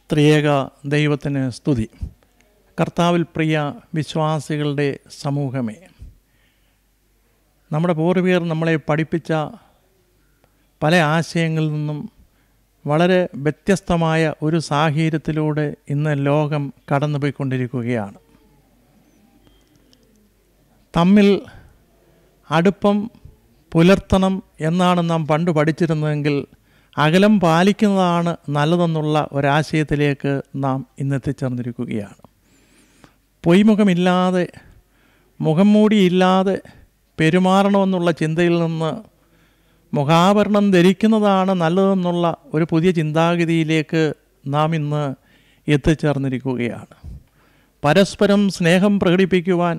ത്രിയേക ദൈവത്തിന് സ്തുതി കർത്താവിൽ പ്രിയ വിശ്വാസികളുടെ സമൂഹമേ നമ്മുടെ പൂർവികർ നമ്മളെ പഠിപ്പിച്ച പല ആശയങ്ങളിൽ നിന്നും വളരെ വ്യത്യസ്തമായ ഒരു സാഹചര്യത്തിലൂടെ ഇന്ന് ലോകം കടന്നുപോയിക്കൊണ്ടിരിക്കുകയാണ് തമ്മിൽ അടുപ്പം പുലർത്തണം എന്നാണ് നാം പണ്ട് പഠിച്ചിരുന്നതെങ്കിൽ അകലം പാലിക്കുന്നതാണ് നല്ലതെന്നുള്ള ഒരാശയത്തിലേക്ക് നാം ഇന്ന് എത്തിച്ചേർന്നിരിക്കുകയാണ് പൊയ്മുഖമില്ലാതെ മുഖം മൂടിയില്ലാതെ പെരുമാറണമെന്നുള്ള ചിന്തയിൽ നിന്ന് മുഖാഭരണം ധരിക്കുന്നതാണ് നല്ലതെന്നുള്ള ഒരു പുതിയ ചിന്താഗതിയിലേക്ക് നാം ഇന്ന് എത്തിച്ചേർന്നിരിക്കുകയാണ് പരസ്പരം സ്നേഹം പ്രകടിപ്പിക്കുവാൻ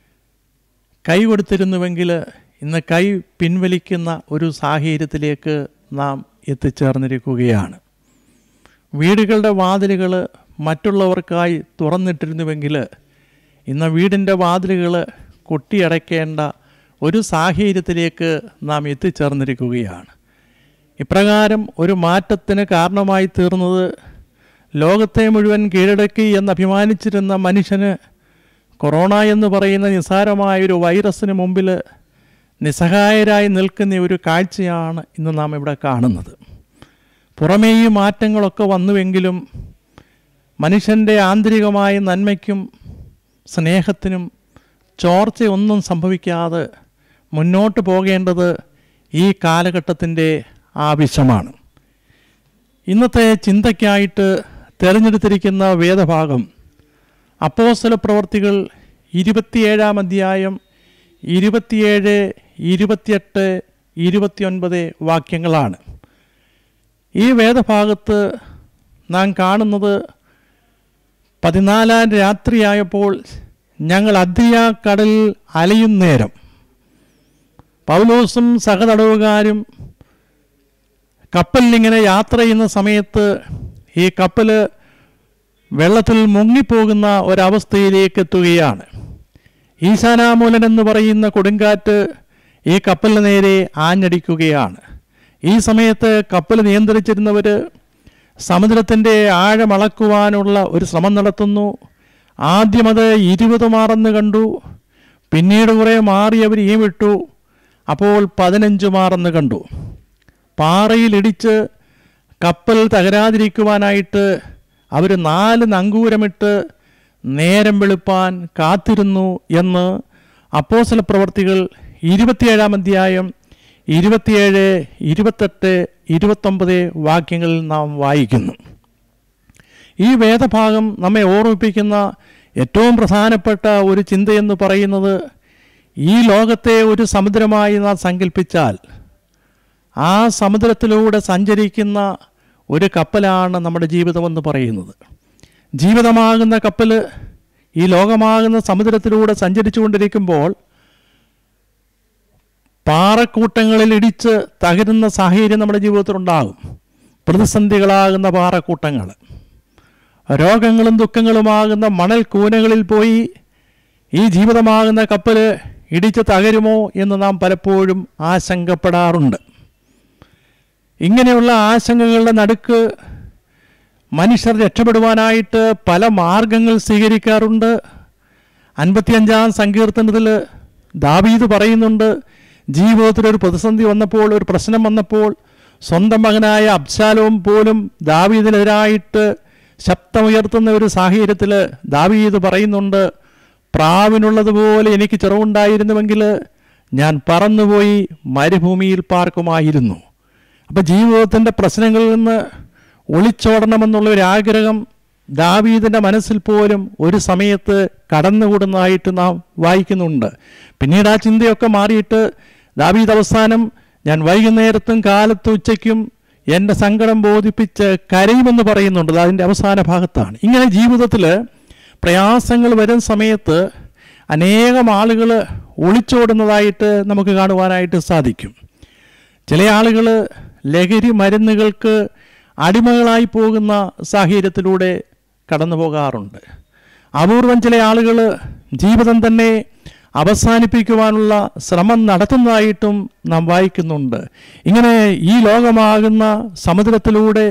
കൈ കൊടുത്തിരുന്നുവെങ്കിൽ ഇന്ന് കൈ പിൻവലിക്കുന്ന ഒരു സാഹചര്യത്തിലേക്ക് നാം എത്തിച്ചേർന്നിരിക്കുകയാണ് വീടുകളുടെ വാതിലുകൾ മറ്റുള്ളവർക്കായി തുറന്നിട്ടിരുന്നുവെങ്കിൽ ഇന്ന് വീടിൻ്റെ വാതിലുകൾ കൊട്ടിയടയ്ക്കേണ്ട ഒരു സാഹചര്യത്തിലേക്ക് നാം എത്തിച്ചേർന്നിരിക്കുകയാണ് ഇപ്രകാരം ഒരു മാറ്റത്തിന് കാരണമായി തീർന്നത് ലോകത്തെ മുഴുവൻ കീഴടക്കി എന്ന് അഭിമാനിച്ചിരുന്ന മനുഷ്യന് കൊറോണ എന്ന് പറയുന്ന നിസ്സാരമായ ഒരു വൈറസിന് മുമ്പിൽ നിസ്സഹായരായി നിൽക്കുന്ന ഒരു കാഴ്ചയാണ് ഇന്ന് നാം ഇവിടെ കാണുന്നത് പുറമേ ഈ മാറ്റങ്ങളൊക്കെ വന്നുവെങ്കിലും മനുഷ്യൻ്റെ ആന്തരികമായ നന്മയ്ക്കും സ്നേഹത്തിനും ചോർച്ചയൊന്നും സംഭവിക്കാതെ മുന്നോട്ട് പോകേണ്ടത് ഈ കാലഘട്ടത്തിൻ്റെ ആവശ്യമാണ് ഇന്നത്തെ ചിന്തയ്ക്കായിട്ട് തിരഞ്ഞെടുത്തിരിക്കുന്ന വേദഭാഗം അപ്പോസ്തല പ്രവർത്തികൾ ഇരുപത്തിയേഴാം അധ്യായം ഇരുപത്തിയേഴ് ഇരുപത്തിയെട്ട് ഇരുപത്തിയൊൻപത് വാക്യങ്ങളാണ് ഈ വേദഭാഗത്ത് നാം കാണുന്നത് പതിനാലാം രാത്രിയായപ്പോൾ ഞങ്ങൾ അദ്രിയ കടലിൽ അലയും നേരം പൗലോസും സഹതടവുകാരും കപ്പലിലിങ്ങനെ യാത്ര ചെയ്യുന്ന സമയത്ത് ഈ കപ്പൽ വെള്ളത്തിൽ മുങ്ങിപ്പോകുന്ന ഒരവസ്ഥയിലേക്ക് എത്തുകയാണ് ഈശാനാമൂലൻ എന്ന് പറയുന്ന കൊടുങ്കാറ്റ് ഈ കപ്പലിന് നേരെ ആഞ്ഞടിക്കുകയാണ് ഈ സമയത്ത് കപ്പൽ നിയന്ത്രിച്ചിരുന്നവർ സമുദ്രത്തിൻ്റെ ആഴമളക്കുവാനുള്ള ഒരു ശ്രമം നടത്തുന്നു ആദ്യം അത് ഇരുപത് മാറെന്ന് കണ്ടു പിന്നീട് കുറേ മാറി അവർ ഈ വിട്ടു അപ്പോൾ പതിനഞ്ച് മാറെന്ന് കണ്ടു പാറയിലിടിച്ച് കപ്പൽ തകരാതിരിക്കുവാനായിട്ട് അവർ നാല് നങ്കൂരമിട്ട് നേരം വെളുപ്പാൻ കാത്തിരുന്നു എന്ന് അപ്പോസല പ്രവർത്തികൾ ഇരുപത്തിയേഴാം അധ്യായം ഇരുപത്തിയേഴ് ഇരുപത്തെട്ട് ഇരുപത്തൊമ്പത് വാക്യങ്ങളിൽ നാം വായിക്കുന്നു ഈ വേദഭാഗം നമ്മെ ഓർമ്മിപ്പിക്കുന്ന ഏറ്റവും പ്രധാനപ്പെട്ട ഒരു ചിന്തയെന്ന് പറയുന്നത് ഈ ലോകത്തെ ഒരു സമുദ്രമായി നാം സങ്കല്പിച്ചാൽ ആ സമുദ്രത്തിലൂടെ സഞ്ചരിക്കുന്ന ഒരു കപ്പലാണ് നമ്മുടെ ജീവിതമെന്ന് പറയുന്നത് ജീവിതമാകുന്ന കപ്പൽ ഈ ലോകമാകുന്ന സമുദ്രത്തിലൂടെ സഞ്ചരിച്ചു കൊണ്ടിരിക്കുമ്പോൾ പാറക്കൂട്ടങ്ങളിൽ ഇടിച്ച് തകരുന്ന സാഹചര്യം നമ്മുടെ ജീവിതത്തിലുണ്ടാകും പ്രതിസന്ധികളാകുന്ന പാറക്കൂട്ടങ്ങൾ രോഗങ്ങളും ദുഃഖങ്ങളുമാകുന്ന മണൽ കൂനകളിൽ പോയി ഈ ജീവിതമാകുന്ന കപ്പൽ ഇടിച്ച് തകരുമോ എന്ന് നാം പലപ്പോഴും ആശങ്കപ്പെടാറുണ്ട് ഇങ്ങനെയുള്ള ആശങ്കകളുടെ നടുക്ക് മനുഷ്യർ രക്ഷപ്പെടുവാനായിട്ട് പല മാർഗങ്ങൾ സ്വീകരിക്കാറുണ്ട് അൻപത്തിയഞ്ചാം സങ്കീർത്തനത്തിൽ ദാവീദ് പറയുന്നുണ്ട് ജീവിതത്തിൽ ഒരു പ്രതിസന്ധി വന്നപ്പോൾ ഒരു പ്രശ്നം വന്നപ്പോൾ സ്വന്തം മകനായ അബ്ശാലോം പോലും ദാവീദിനെതിരായിട്ട് ശബ്ദമുയർത്തുന്ന ഒരു സാഹചര്യത്തിൽ ദാവീദ് പറയുന്നുണ്ട് പ്രാവിനുള്ളതുപോലെ എനിക്ക് ചെറുവുണ്ടായിരുന്നുവെങ്കിൽ ഞാൻ പറന്നുപോയി മരുഭൂമിയിൽ പാർക്കുമായിരുന്നു അപ്പോൾ ജീവിതത്തിൻ്റെ പ്രശ്നങ്ങളിൽ നിന്ന് ഒളിച്ചോടണമെന്നുള്ള ഒരു ആഗ്രഹം ദാവീദിൻ്റെ മനസ്സിൽ പോലും ഒരു സമയത്ത് കടന്നുകൂടുന്നതായിട്ട് നാം വായിക്കുന്നുണ്ട് പിന്നീട് ആ ചിന്തയൊക്കെ മാറിയിട്ട് ദാവീദ് അവസാനം ഞാൻ വൈകുന്നേരത്തും കാലത്തും ഉച്ചയ്ക്കും എൻ്റെ സങ്കടം ബോധിപ്പിച്ച് കരയുമെന്ന് പറയുന്നുണ്ട് അത് അതിൻ്റെ അവസാന ഭാഗത്താണ് ഇങ്ങനെ ജീവിതത്തിൽ പ്രയാസങ്ങൾ വരുന്ന സമയത്ത് അനേകം ആളുകൾ ഒളിച്ചോടുന്നതായിട്ട് നമുക്ക് കാണുവാനായിട്ട് സാധിക്കും ചില ആളുകൾ ലഹരി മരുന്നുകൾക്ക് അടിമകളായി പോകുന്ന സാഹചര്യത്തിലൂടെ കടന്നു പോകാറുണ്ട് അപൂർവം ചില ആളുകൾ ജീവിതം തന്നെ അവസാനിപ്പിക്കുവാനുള്ള ശ്രമം നടത്തുന്നതായിട്ടും നാം വായിക്കുന്നുണ്ട് ഇങ്ങനെ ഈ ലോകമാകുന്ന സമുദ്രത്തിലൂടെ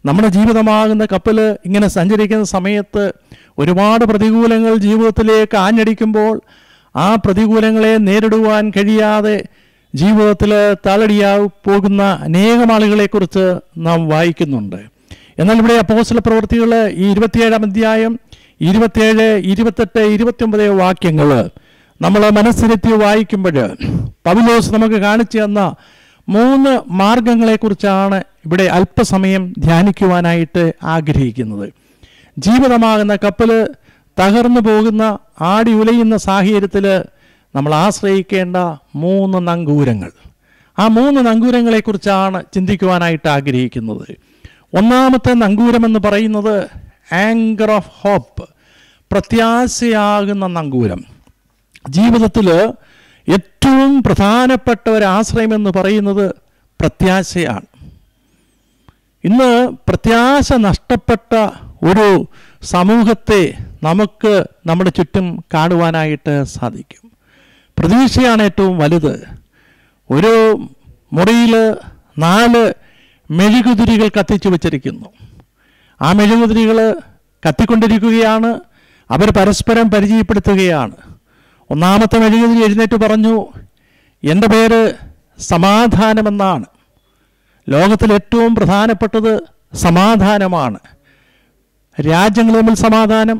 നമ്മുടെ ജീവിതമാകുന്ന കപ്പൽ ഇങ്ങനെ സഞ്ചരിക്കുന്ന സമയത്ത് ഒരുപാട് പ്രതികൂലങ്ങൾ ജീവിതത്തിലേക്ക് ആഞ്ഞടിക്കുമ്പോൾ ആ പ്രതികൂലങ്ങളെ നേരിടുവാൻ കഴിയാതെ ജീവിതത്തിൽ തളടിയാ പോകുന്ന അനേകം ആളുകളെക്കുറിച്ച് നാം വായിക്കുന്നുണ്ട് എന്നാൽ ഇവിടെ അപ്പോസ്തല പ്രവൃത്തികൾ ഈ ഇരുപത്തിയേഴാം അധ്യായം ഇരുപത്തിയേഴ് ഇരുപത്തെട്ട് ഇരുപത്തിയൊമ്പത് വാക്യങ്ങൾ നമ്മൾ മനസ്സിരുത്തി വായിക്കുമ്പോൾ പവിലോസ് നമുക്ക് കാണിച്ചു തന്ന മൂന്ന് മാർഗങ്ങളെക്കുറിച്ചാണ് ഇവിടെ അല്പസമയം ധ്യാനിക്കുവാനായിട്ട് ആഗ്രഹിക്കുന്നത് ജീവിതമാകുന്ന കപ്പൽ തകർന്നു പോകുന്ന ആടി ഉലയുന്ന സാഹചര്യത്തിൽ നമ്മൾ ആശ്രയിക്കേണ്ട മൂന്ന് നങ്കൂരങ്ങൾ ആ മൂന്ന് നങ്കൂരങ്ങളെക്കുറിച്ചാണ് ചിന്തിക്കുവാനായിട്ട് ആഗ്രഹിക്കുന്നത് ഒന്നാമത്തെ നങ്കൂരം എന്ന് പറയുന്നത് ആങ്കർ ഓഫ് ഹോപ്പ് പ്രത്യാശയാകുന്ന നങ്കൂരം ജീവിതത്തിൽ ഏറ്റവും പ്രധാനപ്പെട്ട ഒരു ആശ്രയം എന്ന് പറയുന്നത് പ്രത്യാശയാണ് ഇന്ന് പ്രത്യാശ നഷ്ടപ്പെട്ട ഒരു സമൂഹത്തെ നമുക്ക് നമ്മുടെ ചുറ്റും കാണുവാനായിട്ട് സാധിക്കും പ്രതീക്ഷയാണ് ഏറ്റവും വലുത് ഒരു മുറിയിൽ നാല് മെഴുകുതിരികൾ കത്തിച്ചു വച്ചിരിക്കുന്നു ആ മെഴുകുതിരികൾ കത്തിക്കൊണ്ടിരിക്കുകയാണ് അവർ പരസ്പരം പരിചയപ്പെടുത്തുകയാണ് ഒന്നാമത്തെ മെഴുകുതിരി എഴുന്നേറ്റ് പറഞ്ഞു എൻ്റെ പേര് സമാധാനമെന്നാണ് ലോകത്തിൽ ഏറ്റവും പ്രധാനപ്പെട്ടത് സമാധാനമാണ് രാജ്യങ്ങൾ തമ്മിൽ സമാധാനം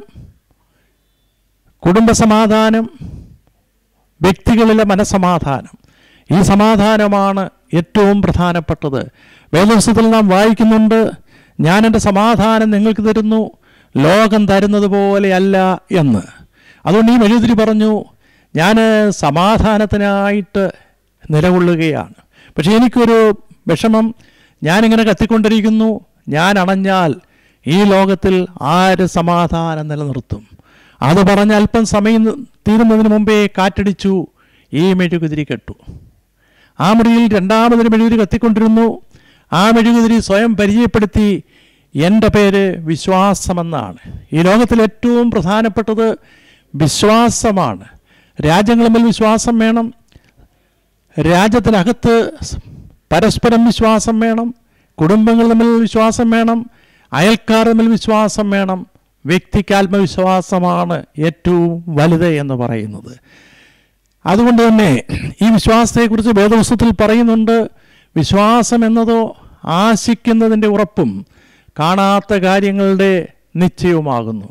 കുടുംബ സമാധാനം വ്യക്തികളിലെ മനസമാധാനം ഈ സമാധാനമാണ് ഏറ്റവും പ്രധാനപ്പെട്ടത് വേദോത്സവത്തിൽ നാം വായിക്കുന്നുണ്ട് ഞാൻ എൻ്റെ സമാധാനം നിങ്ങൾക്ക് തരുന്നു ലോകം തരുന്നത് പോലെയല്ല എന്ന് അതുകൊണ്ട് ഈ മെഴുതിരി പറഞ്ഞു ഞാൻ സമാധാനത്തിനായിട്ട് നിലകൊള്ളുകയാണ് പക്ഷേ എനിക്കൊരു വിഷമം ഞാനിങ്ങനെ കത്തിക്കൊണ്ടിരിക്കുന്നു ഞാൻ അണഞ്ഞാൽ ഈ ലോകത്തിൽ ആര് സമാധാനം നിലനിർത്തും അത് പറഞ്ഞ് അല്പം സമയം തീരുന്നതിന് മുമ്പേ കാറ്റടിച്ചു ഈ മെഴുകുതിരി കെട്ടു ആ മുറിയിൽ രണ്ടാമതൊരു മെഴുകുതിരി കത്തിക്കൊണ്ടിരുന്നു ആ മെഴുകുതിരി സ്വയം പരിചയപ്പെടുത്തി എൻ്റെ പേര് വിശ്വാസമെന്നാണ് ഈ ലോകത്തിൽ ഏറ്റവും പ്രധാനപ്പെട്ടത് വിശ്വാസമാണ് രാജ്യങ്ങൾ തമ്മിൽ വിശ്വാസം വേണം രാജ്യത്തിനകത്ത് പരസ്പരം വിശ്വാസം വേണം കുടുംബങ്ങൾ തമ്മിൽ വിശ്വാസം വേണം അയൽക്കാർ തമ്മിൽ വിശ്വാസം വേണം വ്യക്തിക്ക് ആത്മവിശ്വാസമാണ് ഏറ്റവും വലുത് എന്ന് പറയുന്നത് അതുകൊണ്ട് തന്നെ ഈ വിശ്വാസത്തെക്കുറിച്ച് വേദപുസ്തകത്തിൽ പറയുന്നുണ്ട് വിശ്വാസം എന്നതോ ആശിക്കുന്നതിൻ്റെ ഉറപ്പും കാണാത്ത കാര്യങ്ങളുടെ നിശ്ചയവുമാകുന്നു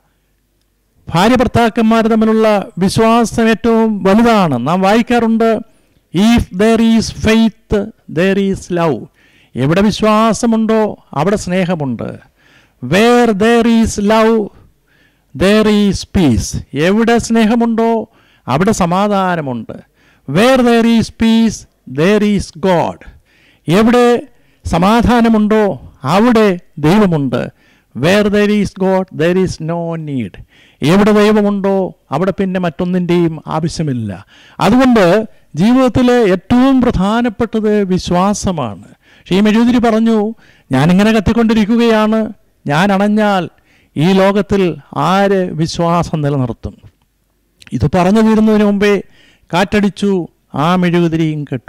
ഭാര്യ ഭർത്താക്കന്മാർ തമ്മിലുള്ള വിശ്വാസം ഏറ്റവും വലുതാണ് നാം വായിക്കാറുണ്ട് if there is faith there is love എവിടെ വിശ്വാസമുണ്ടോ അവിടെ സ്നേഹമുണ്ട് where there is love there is peace എവിടെ സ്നേഹമുണ്ടോ അവിടെ സമാധാനമുണ്ട് where there is peace there is God എവിടെ സമാധാനമുണ്ടോ അവിടെ ദൈവമുണ്ട് where there is God there is no need എവിടെ ദൈവമുണ്ടോ അവിടെ പിന്നെ മറ്റൊന്നിൻ്റെയും ആവശ്യമില്ല അതുകൊണ്ട് ജീവിതത്തിൽ ഏറ്റവും പ്രധാനപ്പെട്ടത് വിശ്വാസമാണ് പക്ഷേ ഈ മെഴുതിരി പറഞ്ഞു ഞാനിങ്ങനെ കത്തിക്കൊണ്ടിരിക്കുകയാണ് ഞാൻ അണഞ്ഞാൽ ഈ ലോകത്തിൽ ആര് വിശ്വാസം നിലനിർത്തും ഇത് പറഞ്ഞു തീരുന്നതിന് മുമ്പേ കാറ്റടിച്ചു ആ മെഴുകുതിരിയും കെട്ടു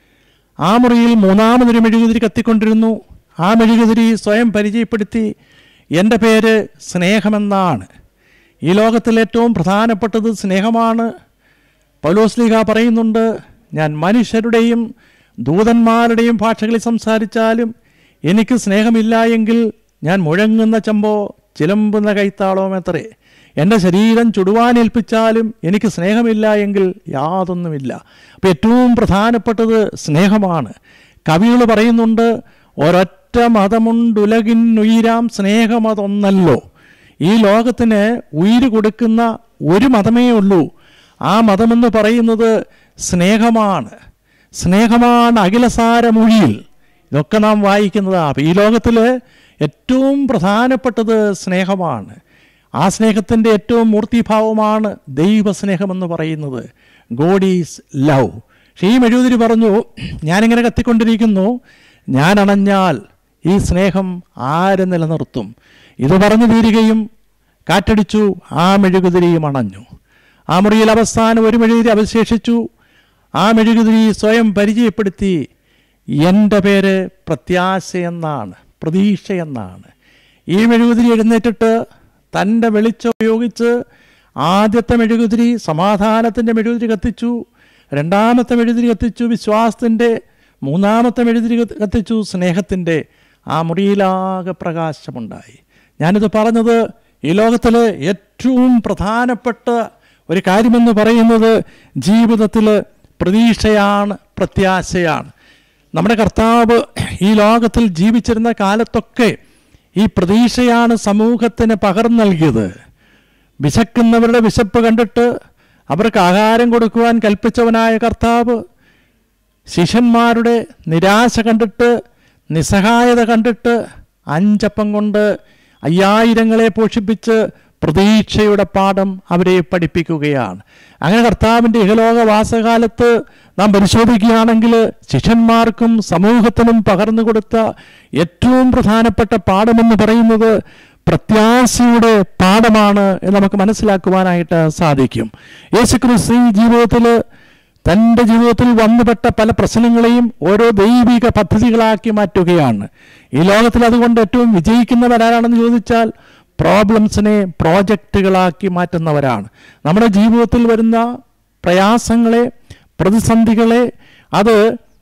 ആ മുറിയിൽ മൂന്നാമതൊരു മെഴുകുതിരി കത്തിക്കൊണ്ടിരുന്നു ആ മെഴുകുതിരി സ്വയം പരിചയപ്പെടുത്തി എൻ്റെ പേര് സ്നേഹമെന്നാണ് ഈ ലോകത്തിൽ ഏറ്റവും പ്രധാനപ്പെട്ടത് സ്നേഹമാണ് പൗലോസ്ലിഹ പറയുന്നുണ്ട് ഞാൻ മനുഷ്യരുടെയും ദൂതന്മാരുടെയും ഭാഷകളിൽ സംസാരിച്ചാലും എനിക്ക് സ്നേഹമില്ല എങ്കിൽ ഞാൻ മുഴങ്ങുന്ന ചമ്പോ ചിലമ്പുന്ന കൈത്താളവും എത്രേ എൻ്റെ ശരീരം ചുടുവാനേൽപ്പിച്ചാലും എനിക്ക് സ്നേഹമില്ല എങ്കിൽ യാതൊന്നുമില്ല അപ്പം ഏറ്റവും പ്രധാനപ്പെട്ടത് സ്നേഹമാണ് കവികൾ പറയുന്നുണ്ട് ഒരൊറ്റ മതമുണ്ടുലകിനുയിരാം സ്നേഹമതൊന്നല്ലോ ഈ ലോകത്തിന് ഉയിര് കൊടുക്കുന്ന ഒരു മതമേ ഉള്ളൂ ആ മതമെന്ന് പറയുന്നത് സ്നേഹമാണ് സ്നേഹമാണ് അഖിലസാരമൊഴിയിൽ ഇതൊക്കെ നാം വായിക്കുന്നതാണ് ഈ ലോകത്തിൽ ഏറ്റവും പ്രധാനപ്പെട്ടത് സ്നേഹമാണ് ആ സ്നേഹത്തിൻ്റെ ഏറ്റവും മൂർത്തിഭാവമാണ് ദൈവസ്നേഹമെന്ന് പറയുന്നത് ഗോഡ് ഈസ് ലവ് പക്ഷേ ഈ മെഴുകുതിരി പറഞ്ഞു ഞാനിങ്ങനെ കത്തിക്കൊണ്ടിരിക്കുന്നു ഞാൻ അണഞ്ഞാൽ ഈ സ്നേഹം ആര് നിലനിർത്തും ഇത് പറഞ്ഞു തീരുകയും കാറ്റടിച്ചു ആ മെഴുകുതിരിയും അണഞ്ഞു ആ മുറിയിൽ അവസാനം ഒരു മെഴുകുതിരി അവശേഷിച്ചു ആ മെഴുകുതിരി സ്വയം പരിചയപ്പെടുത്തി എൻ്റെ പേര് പ്രത്യാശ എന്നാണ് പ്രതീക്ഷയെന്നാണ് ഈ മെഴുകുതിരി എഴുന്നേറ്റിട്ട് തൻ്റെ വെളിച്ചം ഉപയോഗിച്ച് ആദ്യത്തെ മെഴുകുതിരി സമാധാനത്തിൻ്റെ മെഴുകുതിരി കത്തിച്ചു രണ്ടാമത്തെ മെഴുകുതിരി കത്തിച്ചു വിശ്വാസത്തിൻ്റെ മൂന്നാമത്തെ മെഴുകുതിരി കത്തി- കത്തിച്ചു സ്നേഹത്തിൻ്റെ ആ മുറിയിലാകെ പ്രകാശമുണ്ടായി ഞാനിത് പറഞ്ഞത് ഈ ലോകത്തിൽ ഏറ്റവും പ്രധാനപ്പെട്ട ഒരു കാര്യമെന്ന് പറയുന്നത് ജീവിതത്തിൽ പ്രതീക്ഷയാണ് പ്രത്യാശയാണ് നമ്മുടെ കർത്താവ് ഈ ലോകത്തിൽ ജീവിച്ചിരുന്ന കാലത്തൊക്കെ ഈ പ്രതീക്ഷയാണ് സമൂഹത്തിന് പകർന്നു നൽകിയത് വിശക്കുന്നവരുടെ വിശപ്പ് കണ്ടിട്ട് അവർക്ക് ആഹാരം കൊടുക്കുവാൻ കൽപ്പിച്ചവനായ കർത്താവ് ശിഷ്യന്മാരുടെ നിരാശ കണ്ടിട്ട് നിസ്സഹായത കണ്ടിട്ട് അഞ്ചപ്പം കൊണ്ട് അയ്യായിരങ്ങളെ പോഷിപ്പിച്ച് പ്രതീക്ഷയുടെ പാഠം അവരെ പഠിപ്പിക്കുകയാണ് അങ്ങനെ കർത്താവിൻ്റെ ഇഹലോക വാസകാലത്ത് നാം പരിശോധിക്കുകയാണെങ്കിൽ ശിഷ്യന്മാർക്കും സമൂഹത്തിനും പകർന്നു കൊടുത്ത ഏറ്റവും പ്രധാനപ്പെട്ട പാഠമെന്ന് പറയുന്നത് പ്രത്യാശയുടെ പാഠമാണ് എന്ന് നമുക്ക് മനസ്സിലാക്കുവാനായിട്ട് സാധിക്കും യേശുക്രിസ്തു ഈ ജീവിതത്തിൽ തൻ്റെ ജീവിതത്തിൽ വന്നുപെട്ട പല പ്രശ്നങ്ങളെയും ഓരോ ദൈവിക പദ്ധതികളാക്കി മാറ്റുകയാണ് ഈ ലോകത്തിൽ അതുകൊണ്ട് ഏറ്റവും വിജയിക്കുന്നവരാരാണെന്ന് ചോദിച്ചാൽ പ്രോബ്ലംസിനെ പ്രോജക്റ്റുകളാക്കി മാറ്റുന്നവരാണ് നമ്മുടെ ജീവിതത്തിൽ വരുന്ന പ്രയാസങ്ങളെ പ്രതിസന്ധികളെ അത്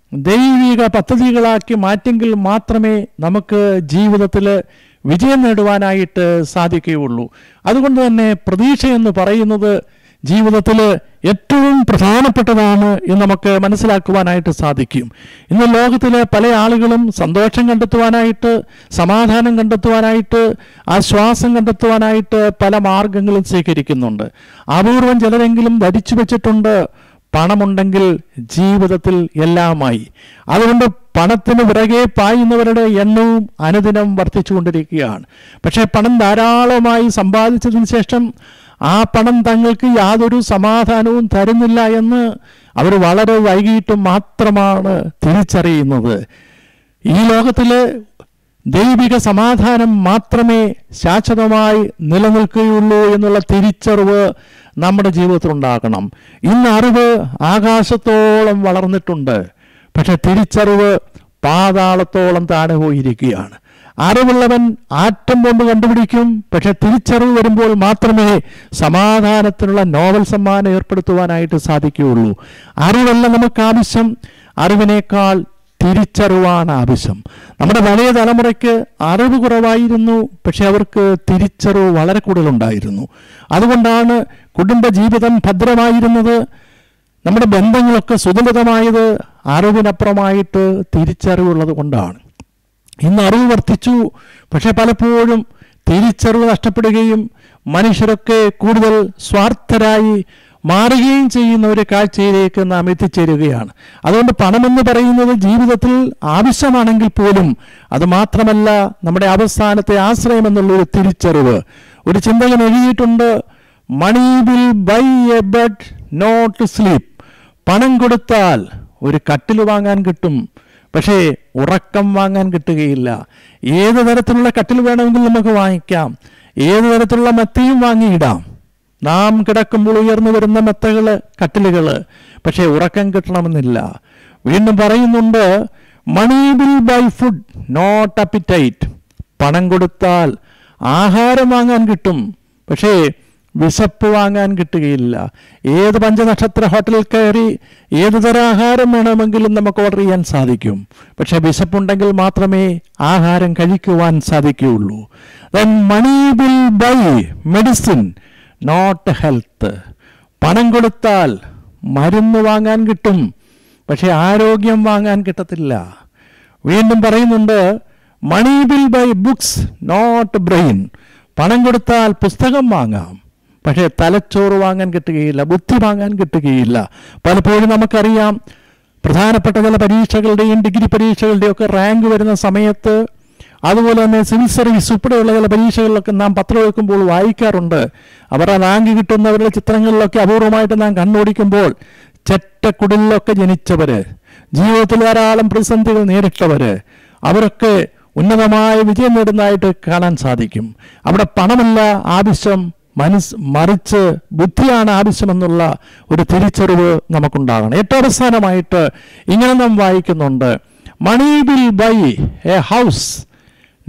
ദൈവിക പദ്ധതികളാക്കി മാറ്റെങ്കിൽ മാത്രമേ നമുക്ക് ജീവിതത്തിൽ വിജയം നേടുവാനായിട്ട് സാധിക്കുകയുള്ളൂ അതുകൊണ്ട് തന്നെ പ്രതീക്ഷ എന്ന് പറയുന്നത് ജീവിതത്തിൽ ഏറ്റവും പ്രധാനപ്പെട്ടതാണ് എന്ന് നമുക്ക് മനസ്സിലാക്കുവാനായിട്ട് സാധിക്കും ഇന്ന് ലോകത്തിലെ പല ആളുകളും സന്തോഷം കണ്ടെത്തുവാനായിട്ട് സമാധാനം കണ്ടെത്തുവാനായിട്ട് ആശ്വാസം കണ്ടെത്തുവാനായിട്ട് പല മാർഗങ്ങളും സ്വീകരിക്കുന്നുണ്ട് അപൂർവം ചിലരെങ്കിലും ധരിച്ചു വെച്ചിട്ടുണ്ട് പണമുണ്ടെങ്കിൽ ജീവിതത്തിൽ എല്ലാമായി അതുകൊണ്ട് പണത്തിന് പിറകെ പായുന്നവരുടെ എണ്ണവും അനുദിനം വർദ്ധിച്ചുകൊണ്ടിരിക്കുകയാണ് പക്ഷേ പണം ധാരാളമായി സമ്പാദിച്ചതിന് ശേഷം ആ പണം തങ്ങൾക്ക് യാതൊരു സമാധാനവും തരുന്നില്ല എന്ന് അവർ വളരെ വൈകിട്ട് മാത്രമാണ് തിരിച്ചറിയുന്നത് ഈ ലോകത്തിലെ ദൈവിക സമാധാനം മാത്രമേ ശാശ്വതമായി നിലനിൽക്കുകയുള്ളൂ എന്നുള്ള തിരിച്ചറിവ് നമ്മുടെ ജീവിതത്തിൽ ഉണ്ടാകണം ഇന്ന് അറിവ് ആകാശത്തോളം വളർന്നിട്ടുണ്ട് പക്ഷെ തിരിച്ചറിവ് പാതാളത്തോളം താഴെ പോയിരിക്കുകയാണ് അറിവുള്ളവൻ ആറ്റം ബോംബ് കണ്ടുപിടിക്കും പക്ഷെ തിരിച്ചറിവ് വരുമ്പോൾ മാത്രമേ സമാധാനത്തിനുള്ള നോവൽ സമ്മാനം ഏർപ്പെടുത്തുവാനായിട്ട് സാധിക്കുകയുള്ളൂ അറിവല്ല നമുക്ക് ആവശ്യം അറിവിനേക്കാൾ തിരിച്ചറിവാണ് ആവശ്യം നമ്മുടെ പഴയ തലമുറയ്ക്ക് അറിവ് കുറവായിരുന്നു പക്ഷെ അവർക്ക് തിരിച്ചറിവ് വളരെ കൂടുതലുണ്ടായിരുന്നു അതുകൊണ്ടാണ് കുടുംബ ജീവിതം ഭദ്രമായിരുന്നത് നമ്മുടെ ബന്ധങ്ങളൊക്കെ സുദൃഢമായത് അറിവിനപ്പുറമായിട്ട് തിരിച്ചറിവുള്ളത് കൊണ്ടാണ് ഇന്ന് അറിവ് വർദ്ധിച്ചു പക്ഷെ പലപ്പോഴും തിരിച്ചറിവ് നഷ്ടപ്പെടുകയും മനുഷ്യരൊക്കെ കൂടുതൽ സ്വാർത്ഥരായി മാറുകയും ചെയ്യുന്ന ഒരു കാഴ്ചയിലേക്ക് നാം എത്തിച്ചേരുകയാണ് അതുകൊണ്ട് പണമെന്ന് പറയുന്നത് ജീവിതത്തിൽ ആവശ്യമാണെങ്കിൽ പോലും അത് മാത്രമല്ല നമ്മുടെ അവസാനത്തെ ആശ്രയം എന്നുള്ളൊരു തിരിച്ചറിവ് ഒരു ചിന്തകൻ എഴുതിയിട്ടുണ്ട് money will buy a bed not sleep പണം കൊടുത്താൽ ഒരു കട്ടിൽ വാങ്ങാൻ കിട്ടും പക്ഷേ ഉറക്കം വാങ്ങാൻ കിട്ടുകയില്ല ഏത് തരത്തിലുള്ള കട്ടിൽ വേണമെങ്കിലും നമുക്ക് വാങ്ങിക്കാം ഏത് തരത്തിലുള്ള മെത്തയും വാങ്ങിയിടാം നാം കിടക്കുമ്പോൾ ഉയർന്നു വരുന്ന മെത്തകൾ കട്ടിലുകൾ പക്ഷേ ഉറക്കം കിട്ടണമെന്നില്ല വീണ്ടും പറയുന്നുണ്ട് money will buy food not appetite പണം കൊടുത്താൽ ആഹാരം വാങ്ങാൻ കിട്ടും പക്ഷേ വിശപ്പ് വാങ്ങാൻ കിട്ടുകയില്ല ഏത് പഞ്ചനക്ഷത്ര ഹോട്ടലിൽ കയറി ഏത് തരം ആഹാരം വേണമെങ്കിലും നമുക്ക് ഓർഡർ ചെയ്യാൻ സാധിക്കും പക്ഷെ വിശപ്പുണ്ടെങ്കിൽ മാത്രമേ ആഹാരം കഴിക്കുവാൻ സാധിക്കുകയുള്ളൂ then money will buy medicine not health പണം കൊടുത്താൽ മരുന്ന് വാങ്ങാൻ കിട്ടും പക്ഷെ ആരോഗ്യം വാങ്ങാൻ കിട്ടത്തില്ല വീണ്ടും പറയുന്നുണ്ട് money will buy books not brain പണം കൊടുത്താൽ പുസ്തകം വാങ്ങാം പക്ഷേ തലച്ചോറ് വാങ്ങാൻ കിട്ടുകയില്ല ബുദ്ധി വാങ്ങാൻ കിട്ടുകയില്ല പലപ്പോഴും നമുക്കറിയാം പ്രധാനപ്പെട്ട ചില പരീക്ഷകളുടെയും ഡിഗ്രി പരീക്ഷകളുടെയും ഒക്കെ റാങ്ക് വരുന്ന സമയത്ത് അതുപോലെ തന്നെ സിവിൽ സർവീസ് ഉൾപ്പെടെയുള്ള ചില പരീക്ഷകളിലൊക്കെ നാം പത്രം വെക്കുമ്പോൾ വായിക്കാറുണ്ട് അവർ ആ റാങ്ക് കിട്ടുന്നവരുടെ ചിത്രങ്ങളിലൊക്കെ അപൂർവമായിട്ട് നാം കണ്ണോടിക്കുമ്പോൾ ചെറ്റക്കുടലിലൊക്കെ ജനിച്ചവര് ജീവിതത്തിൽ ധാരാളം പ്രതിസന്ധികൾ നേരിട്ടവര് അവരൊക്കെ ഉന്നതമായ വിജയം നേടുന്നതായിട്ട് കാണാൻ സാധിക്കും അവിടെ പണമല്ല ആവശ്യം മനസ് മറിച്ച് ബുദ്ധിയാണ് ആവശ്യമെന്നുള്ള ഒരു തിരിച്ചറിവ് നമുക്കുണ്ടാകണം ഏറ്റവും അവസാനമായിട്ട് ഇങ്ങനെ നാം വായിക്കുന്നുണ്ട് money will buy a house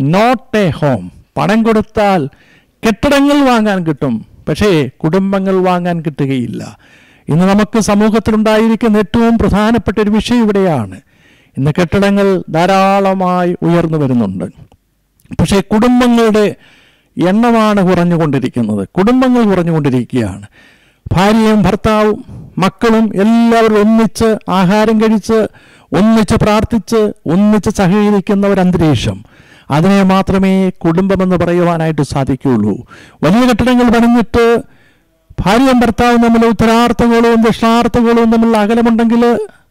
not a home പണം കൊടുത്താൽ കെട്ടിടങ്ങൾ വാങ്ങാൻ കിട്ടും പക്ഷേ കുടുംബങ്ങൾ വാങ്ങാൻ കിട്ടുകയില്ല ഇന്ന് നമുക്ക് സമൂഹത്തിലുണ്ടായിരിക്കുന്ന ഏറ്റവും പ്രധാനപ്പെട്ട ഒരു വിഷയം ഇവിടെയാണ് ഇന്ന് കെട്ടിടങ്ങൾ ധാരാളമായി ഉയർന്നു വരുന്നുണ്ട് പക്ഷേ കുടുംബങ്ങളുടെ എണ്ണമാണ് കുറഞ്ഞുകൊണ്ടിരിക്കുന്നത് കുടുംബങ്ങൾ കുറഞ്ഞുകൊണ്ടിരിക്കുകയാണ് ഭാര്യയും ഭർത്താവും മക്കളും എല്ലാവരും ഒന്നിച്ച് ആഹാരം കഴിച്ച് ഒന്നിച്ച് പ്രാർത്ഥിച്ച് ഒന്നിച്ച് സഹകരിക്കുന്ന ഒരു അന്തരീക്ഷം അതിനെ മാത്രമേ കുടുംബമെന്ന് പറയുവാനായിട്ട് സാധിക്കുകയുള്ളൂ വലിയ കെട്ടിടങ്ങൾ പണിഞ്ഞിട്ട് ഭാര്യയും ഭർത്താവും തമ്മിൽ ഉത്തരാർത്ഥങ്ങളും ദക്ഷിണാർത്ഥങ്ങളും തമ്മിലുള്ള അകലമുണ്ടെങ്കിൽ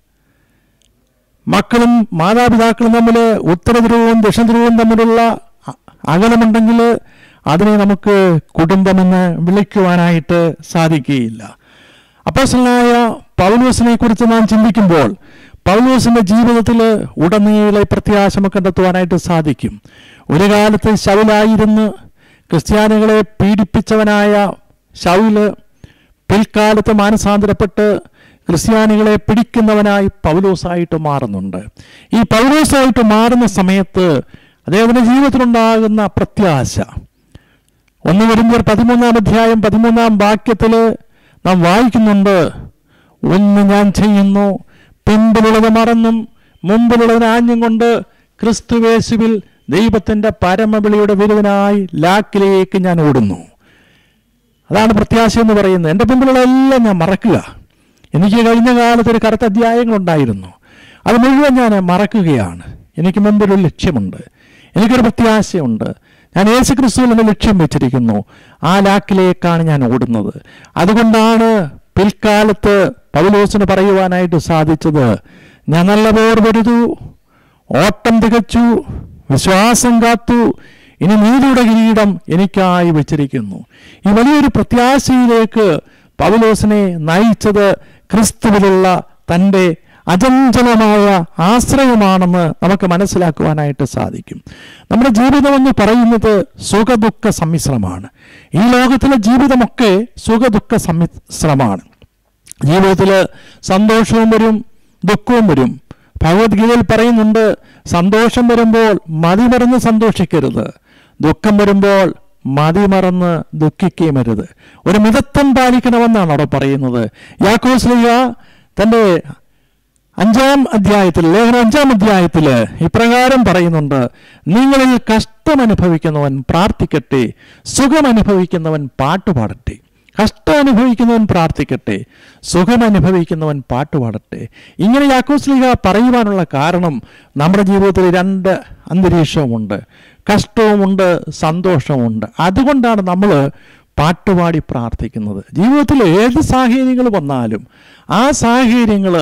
മക്കളും മാതാപിതാക്കളും തമ്മിൽ ഉത്തരധ്രുവവും ദക്ഷിണധ്രുവവും തമ്മിലുള്ള അ- അകലമുണ്ടെങ്കിൽ അതിനെ നമുക്ക് കുടുംബമെന്ന് വിളിക്കുവാനായിട്ട് സാധിക്കുകയില്ല അപ്പോസലായ പൗലോസിനെ കുറിച്ച് നാം ചിന്തിക്കുമ്പോൾ പൗലോസിന്റെ ജീവിതത്തിൽ ഉടനീളെ പ്രത്യാശ നമുക്ക് കണ്ടെത്തുവാനായിട്ട് സാധിക്കും ഒരു കാലത്ത് ശൗലായിരുന്ന് ക്രിസ്ത്യാനികളെ പീഡിപ്പിച്ചവനായ ശൗല് പിൽക്കാലത്ത് മാനസാന്തരപ്പെട്ട് ക്രിസ്ത്യാനികളെ പിടിക്കുന്നവനായി പൗലോസായിട്ട് മാറുന്നുണ്ട് ഈ പൗലോസായിട്ട് മാറുന്ന സമയത്ത് അദ്ദേഹത്തിന്റെ ജീവിതത്തിലുണ്ടാകുന്ന പ്രത്യാശ ഒന്ന് വരുമ്പോൾ പതിമൂന്നാം അധ്യായം പതിമൂന്നാം വാക്യത്തിൽ നാം വായിക്കുന്നുണ്ട് ഒന്ന് ഞാൻ ചെയ്യുന്നു പിമ്പിലുള്ളത് മറന്നും മുമ്പിലുള്ളതിന് ആഞ്ഞും കൊണ്ട് ക്രിസ്തുവേശുവിൽ ദൈവത്തിൻ്റെ പരമവിളിയുടെ വിരുദ്ധനായി ലാക്കിലേക്ക് ഞാൻ ഓടുന്നു അതാണ് പ്രത്യാശ എന്ന് പറയുന്നത് എൻ്റെ മുമ്പിലുള്ളതെല്ലാം ഞാൻ മറക്കുക എനിക്ക് കഴിഞ്ഞ കാലത്ത് ഒരു കറുത്ത അധ്യായങ്ങളുണ്ടായിരുന്നു അത് മുഴുവൻ ഞാൻ മറക്കുകയാണ് എനിക്ക് മുമ്പിലൊരു ലക്ഷ്യമുണ്ട് എനിക്കൊരു പ്രത്യാശയുണ്ട് ഞാൻ യേശു ക്രിസ്തുവിൽ എന്ന ലക്ഷ്യം വെച്ചിരിക്കുന്നു ആ ലാക്കിലേക്കാണ് ഞാൻ ഓടുന്നത് അതുകൊണ്ടാണ് പിൽക്കാലത്ത് പൗലോസിന് പറയുവാനായിട്ട് സാധിച്ചത് ഞാൻ നല്ല പോർ വരുതു ഓട്ടം തികച്ചു വിശ്വാസം കാത്തു ഇനി നീതിയുടെ കിരീടം എനിക്കായി വെച്ചിരിക്കുന്നു ഈ വലിയൊരു പ്രത്യാശയിലേക്ക് പൗലോസിനെ നയിച്ചത് ക്രിസ്തുവിലുള്ള തൻ്റെ അചഞ്ചലമായ ആശ്രയമാണെന്ന് നമുക്ക് മനസ്സിലാക്കുവാനായിട്ട് സാധിക്കും നമ്മുടെ ജീവിതം എന്ന് പറയുന്നത് സുഖദുഃഖ സമ്മിശ്രമാണ് ഈ ലോകത്തിലെ ജീവിതമൊക്കെ സുഖദുഃഖ സമ്മിശ്രമാണ് ജീവിതത്തിൽ സന്തോഷവും വരും ദുഃഖവും വരും ഭഗവത്ഗീതയിൽ പറയുന്നുണ്ട് സന്തോഷം വരുമ്പോൾ മതിമറന്ന് സന്തോഷിക്കരുത് ദുഃഖം വരുമ്പോൾ മതിമറന്ന് ദുഃഖിക്കുകയും അരുത് ഒരു മിതത്വം പാലിക്കണമെന്നാണ് അവിടെ പറയുന്നത് യാക്കോസ്ലിയ തൻ്റെ അഞ്ചാം അധ്യായത്തിൽ ലേഖനം അഞ്ചാം അധ്യായത്തിൽ ഇപ്രകാരം പറയുന്നുണ്ട് നിങ്ങളിൽ കഷ്ടം അനുഭവിക്കുന്നവൻ പ്രാർത്ഥിക്കട്ടെ സുഖം അനുഭവിക്കുന്നവൻ പാട്ടുപാടട്ടെ കഷ്ടം അനുഭവിക്കുന്നവൻ പ്രാർത്ഥിക്കട്ടെ സുഖം അനുഭവിക്കുന്നവൻ പാട്ടുപാടട്ടെ ഇങ്ങനെ യാക്കോസ്ലിക പറയുവാനുള്ള കാരണം നമ്മുടെ ജീവിതത്തിൽ രണ്ട് അന്തരീക്ഷവുമുണ്ട് കഷ്ടവുമുണ്ട് സന്തോഷവുമുണ്ട് അതുകൊണ്ടാണ് നമ്മൾ പാട്ടുപാടി പ്രാർത്ഥിക്കുന്നത് ജീവിതത്തിൽ ഏത് സാഹചര്യങ്ങൾ വന്നാലും ആ സാഹചര്യങ്ങൾ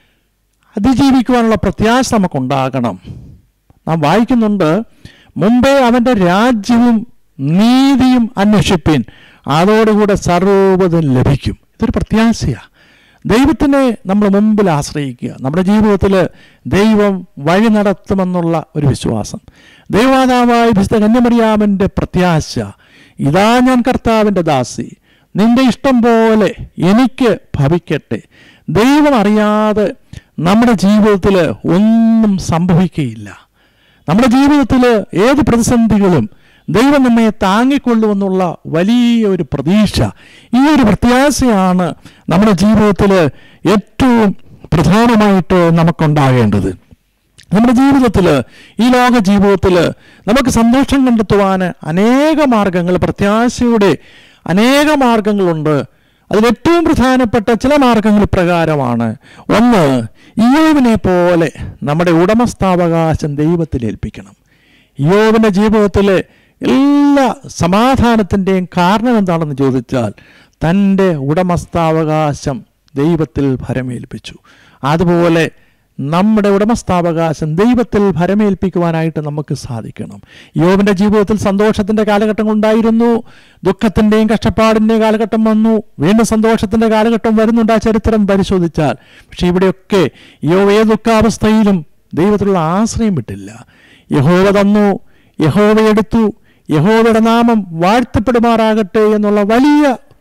അതിജീവിക്കുവാനുള്ള പ്രത്യാശ നമുക്കുണ്ടാകണം നാം വായിക്കുന്നുണ്ട് മുമ്പേ അവൻ്റെ രാജ്യവും നീതിയും അന്വേഷിപ്പിൻ അതോടുകൂടെ സർവ്വതും ലഭിക്കും ഇതൊരു പ്രത്യാശയാണ് ദൈവത്തിനെ നമ്മൾ മുമ്പിൽ ആശ്രയിക്കുക നമ്മുടെ ജീവിതത്തിൽ ദൈവം വഴി നടത്തുമെന്നുള്ള ഒരു വിശ്വാസം ദൈവമാതാവായ വിശുദ്ധ കന്യമറിയാമൻ്റെ പ്രത്യാശ ഇതാ ഞാൻ കർത്താവിൻ്റെ ദാസി നിന്റെ ഇഷ്ടം പോലെ എനിക്ക് ഭവിക്കട്ടെ ദൈവം അറിയാതെ നമ്മുടെ ജീവിതത്തിൽ ഒന്നും സംഭവിക്കുകയില്ല നമ്മുടെ ജീവിതത്തിൽ ഏത് പ്രതിസന്ധികളും ദൈവം നമ്മെ താങ്ങിക്കൊള്ളുമെന്നുള്ള വലിയ ഒരു പ്രതീക്ഷ ഈ ഒരു പ്രത്യാശയാണ് നമ്മുടെ ജീവിതത്തിൽ ഏറ്റവും പ്രധാനമായിട്ട് നമുക്കുണ്ടാകേണ്ടത് നമ്മുടെ ജീവിതത്തിൽ ഈ ലോക ജീവിതത്തിൽ നമുക്ക് സന്തോഷം കണ്ടെത്തുവാൻ അനേക മാർഗങ്ങൾ പ്രത്യാശയുടെ അനേക മാർഗങ്ങളുണ്ട് അതിലേറ്റവും പ്രധാനപ്പെട്ട ചില മാർഗങ്ങൾ പ്രകാരമാണ് ഒന്ന് ഇയോവിനെ പോലെ നമ്മുടെ ഉടമസ്ഥാവകാശം ദൈവത്തിൽ ഏൽപ്പിക്കണം യോവിൻ്റെ ജീവിതത്തിൽ എല്ലാ സമാധാനത്തിൻ്റെയും കാരണം എന്താണെന്ന് ചോദിച്ചാൽ തൻ്റെ ഉടമസ്ഥാവകാശം ദൈവത്തിൽ ഭരമേൽപ്പിച്ചു അതുപോലെ നമ്മുടെ ഉടമസ്ഥാവകാശം ദൈവത്തിൽ ഭരമേൽപ്പിക്കുവാനായിട്ട് നമുക്ക് സാധിക്കണം യോബിൻ്റെ ജീവിതത്തിൽ സന്തോഷത്തിൻ്റെ കാലഘട്ടം ഉണ്ടായിരുന്നു ദുഃഖത്തിൻ്റെയും കഷ്ടപ്പാടിൻ്റെയും കാലഘട്ടം വന്നു വീണ്ടും സന്തോഷത്തിൻ്റെ കാലഘട്ടം വരുന്നുണ്ട് ആ ചരിത്രം പരിശോധിച്ചാൽ പക്ഷേ ഇവിടെയൊക്കെ യോബ് ഏത് ദുഃഖാവസ്ഥയിലും ദൈവത്തിലുള്ള ആശ്രയം വിട്ടില്ല യഹോവ തന്നു യഹോവ എടുത്തു യഹോവയുടെ നാമം വാഴ്ത്തപ്പെടുമാറാകട്ടെ എന്നുള്ള വലിയ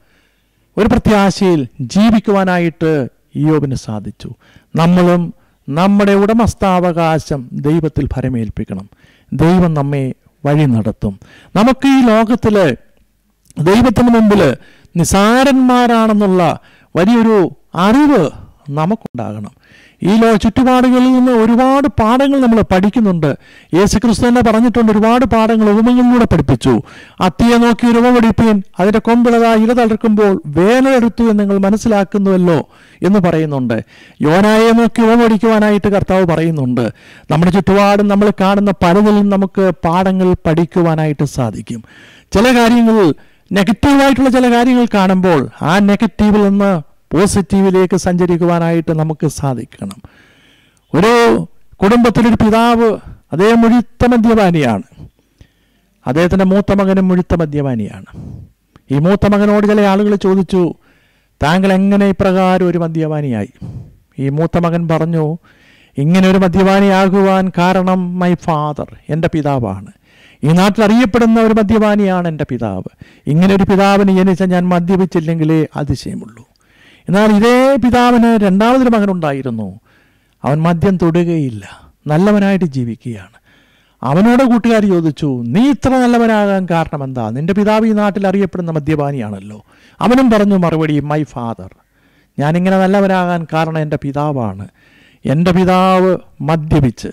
ഒരു പ്രത്യാശയിൽ ജീവിക്കുവാനായിട്ട് യോബിന് സാധിച്ചു നമ്മളും നമ്മുടെ ഉടമസ്ഥാവകാശം ദൈവത്തിൽ ഭരമേൽപ്പിക്കണം ദൈവം നമ്മെ വഴി നടത്തും നമുക്ക് ഈ ലോകത്തിൽ ദൈവത്തിന് മുമ്പിൽ നിസാരന്മാരാണെന്നുള്ള വലിയൊരു അറിവ് നമുക്കുണ്ടാകണം ഈ ലോ ചുറ്റുപാടുകളിൽ നിന്ന് ഒരുപാട് പാഠങ്ങൾ നമ്മൾ പഠിക്കുന്നുണ്ട് യേശു ക്രിസ്തു തന്നെ പറഞ്ഞിട്ടുണ്ട് ഒരുപാട് പാഠങ്ങൾ ഉപമകളിലൂടെ പഠിപ്പിച്ചു അത്തിയെ നോക്കി ഒരു ഉപമ പഠിപ്പീൻ അതിൻ്റെ കൊമ്പിളതാ ഇല തളർക്കുമ്പോൾ വേനലെടുത്തു എന്ന് നിങ്ങൾ മനസ്സിലാക്കുന്നുവല്ലോ എന്ന് പറയുന്നുണ്ട് യോനായെ നോക്കി ഉപമ പഠിക്കുവാനായിട്ട് കർത്താവ് പറയുന്നുണ്ട് നമ്മുടെ ചുറ്റുപാടും നമ്മൾ കാണുന്ന പലതിലും നമുക്ക് പാഠങ്ങൾ പഠിക്കുവാനായിട്ട് സാധിക്കും ചില കാര്യങ്ങൾ നെഗറ്റീവായിട്ടുള്ള ചില കാര്യങ്ങൾ കാണുമ്പോൾ ആ നെഗറ്റീവിൽ നിന്ന് പോസിറ്റീവിലേക്ക് സഞ്ചരിക്കുവാനായിട്ട് നമുക്ക് സാധിക്കണം ഒരു കുടുംബത്തിലൊരു പിതാവ് അതേ മുഴുത്ത മദ്യപാനിയാണ് അദ്ദേഹത്തിൻ്റെ മൂത്ത മകനും മുഴുത്ത മദ്യപാനിയാണ് ഈ മൂത്ത മകനോട് ചില ആളുകൾ ചോദിച്ചു താങ്കൾ എങ്ങനെ ഇപ്രകാരം ഒരു മദ്യപാനിയായി ഈ മൂത്ത മകൻ പറഞ്ഞു ഇങ്ങനെ ഒരു മദ്യപാനിയാകുവാൻ കാരണം മൈ ഫാദർ എൻ്റെ പിതാവാണ് ഈ നാട്ടിൽ അറിയപ്പെടുന്ന ഒരു മദ്യപാനിയാണ് എൻ്റെ പിതാവ് ഇങ്ങനെ ഒരു പിതാവിന് ജനിച്ച ഞാൻ മദ്യപിച്ചില്ലെങ്കിലേ അതിശയമുള്ളൂ എന്നാൽ ഇതേ പിതാവിന് രണ്ടാമതൊരു മകനുണ്ടായിരുന്നു അവൻ മദ്യം തൊടുകയില്ല നല്ലവനായിട്ട് ജീവിക്കുകയാണ് അവനോട് കൂട്ടുകാർ ചോദിച്ചു നീ ഇത്ര നല്ലവനാകാൻ കാരണം എന്താ നിന്റെ പിതാവ് ഈ നാട്ടിൽ അറിയപ്പെടുന്ന മദ്യപാനിയാണല്ലോ അവനും പറഞ്ഞു മറുപടി മൈ ഫാദർ ഞാനിങ്ങനെ നല്ലവനാകാൻ കാരണം എൻ്റെ പിതാവാണ് എൻ്റെ പിതാവ് മദ്യപിച്ച്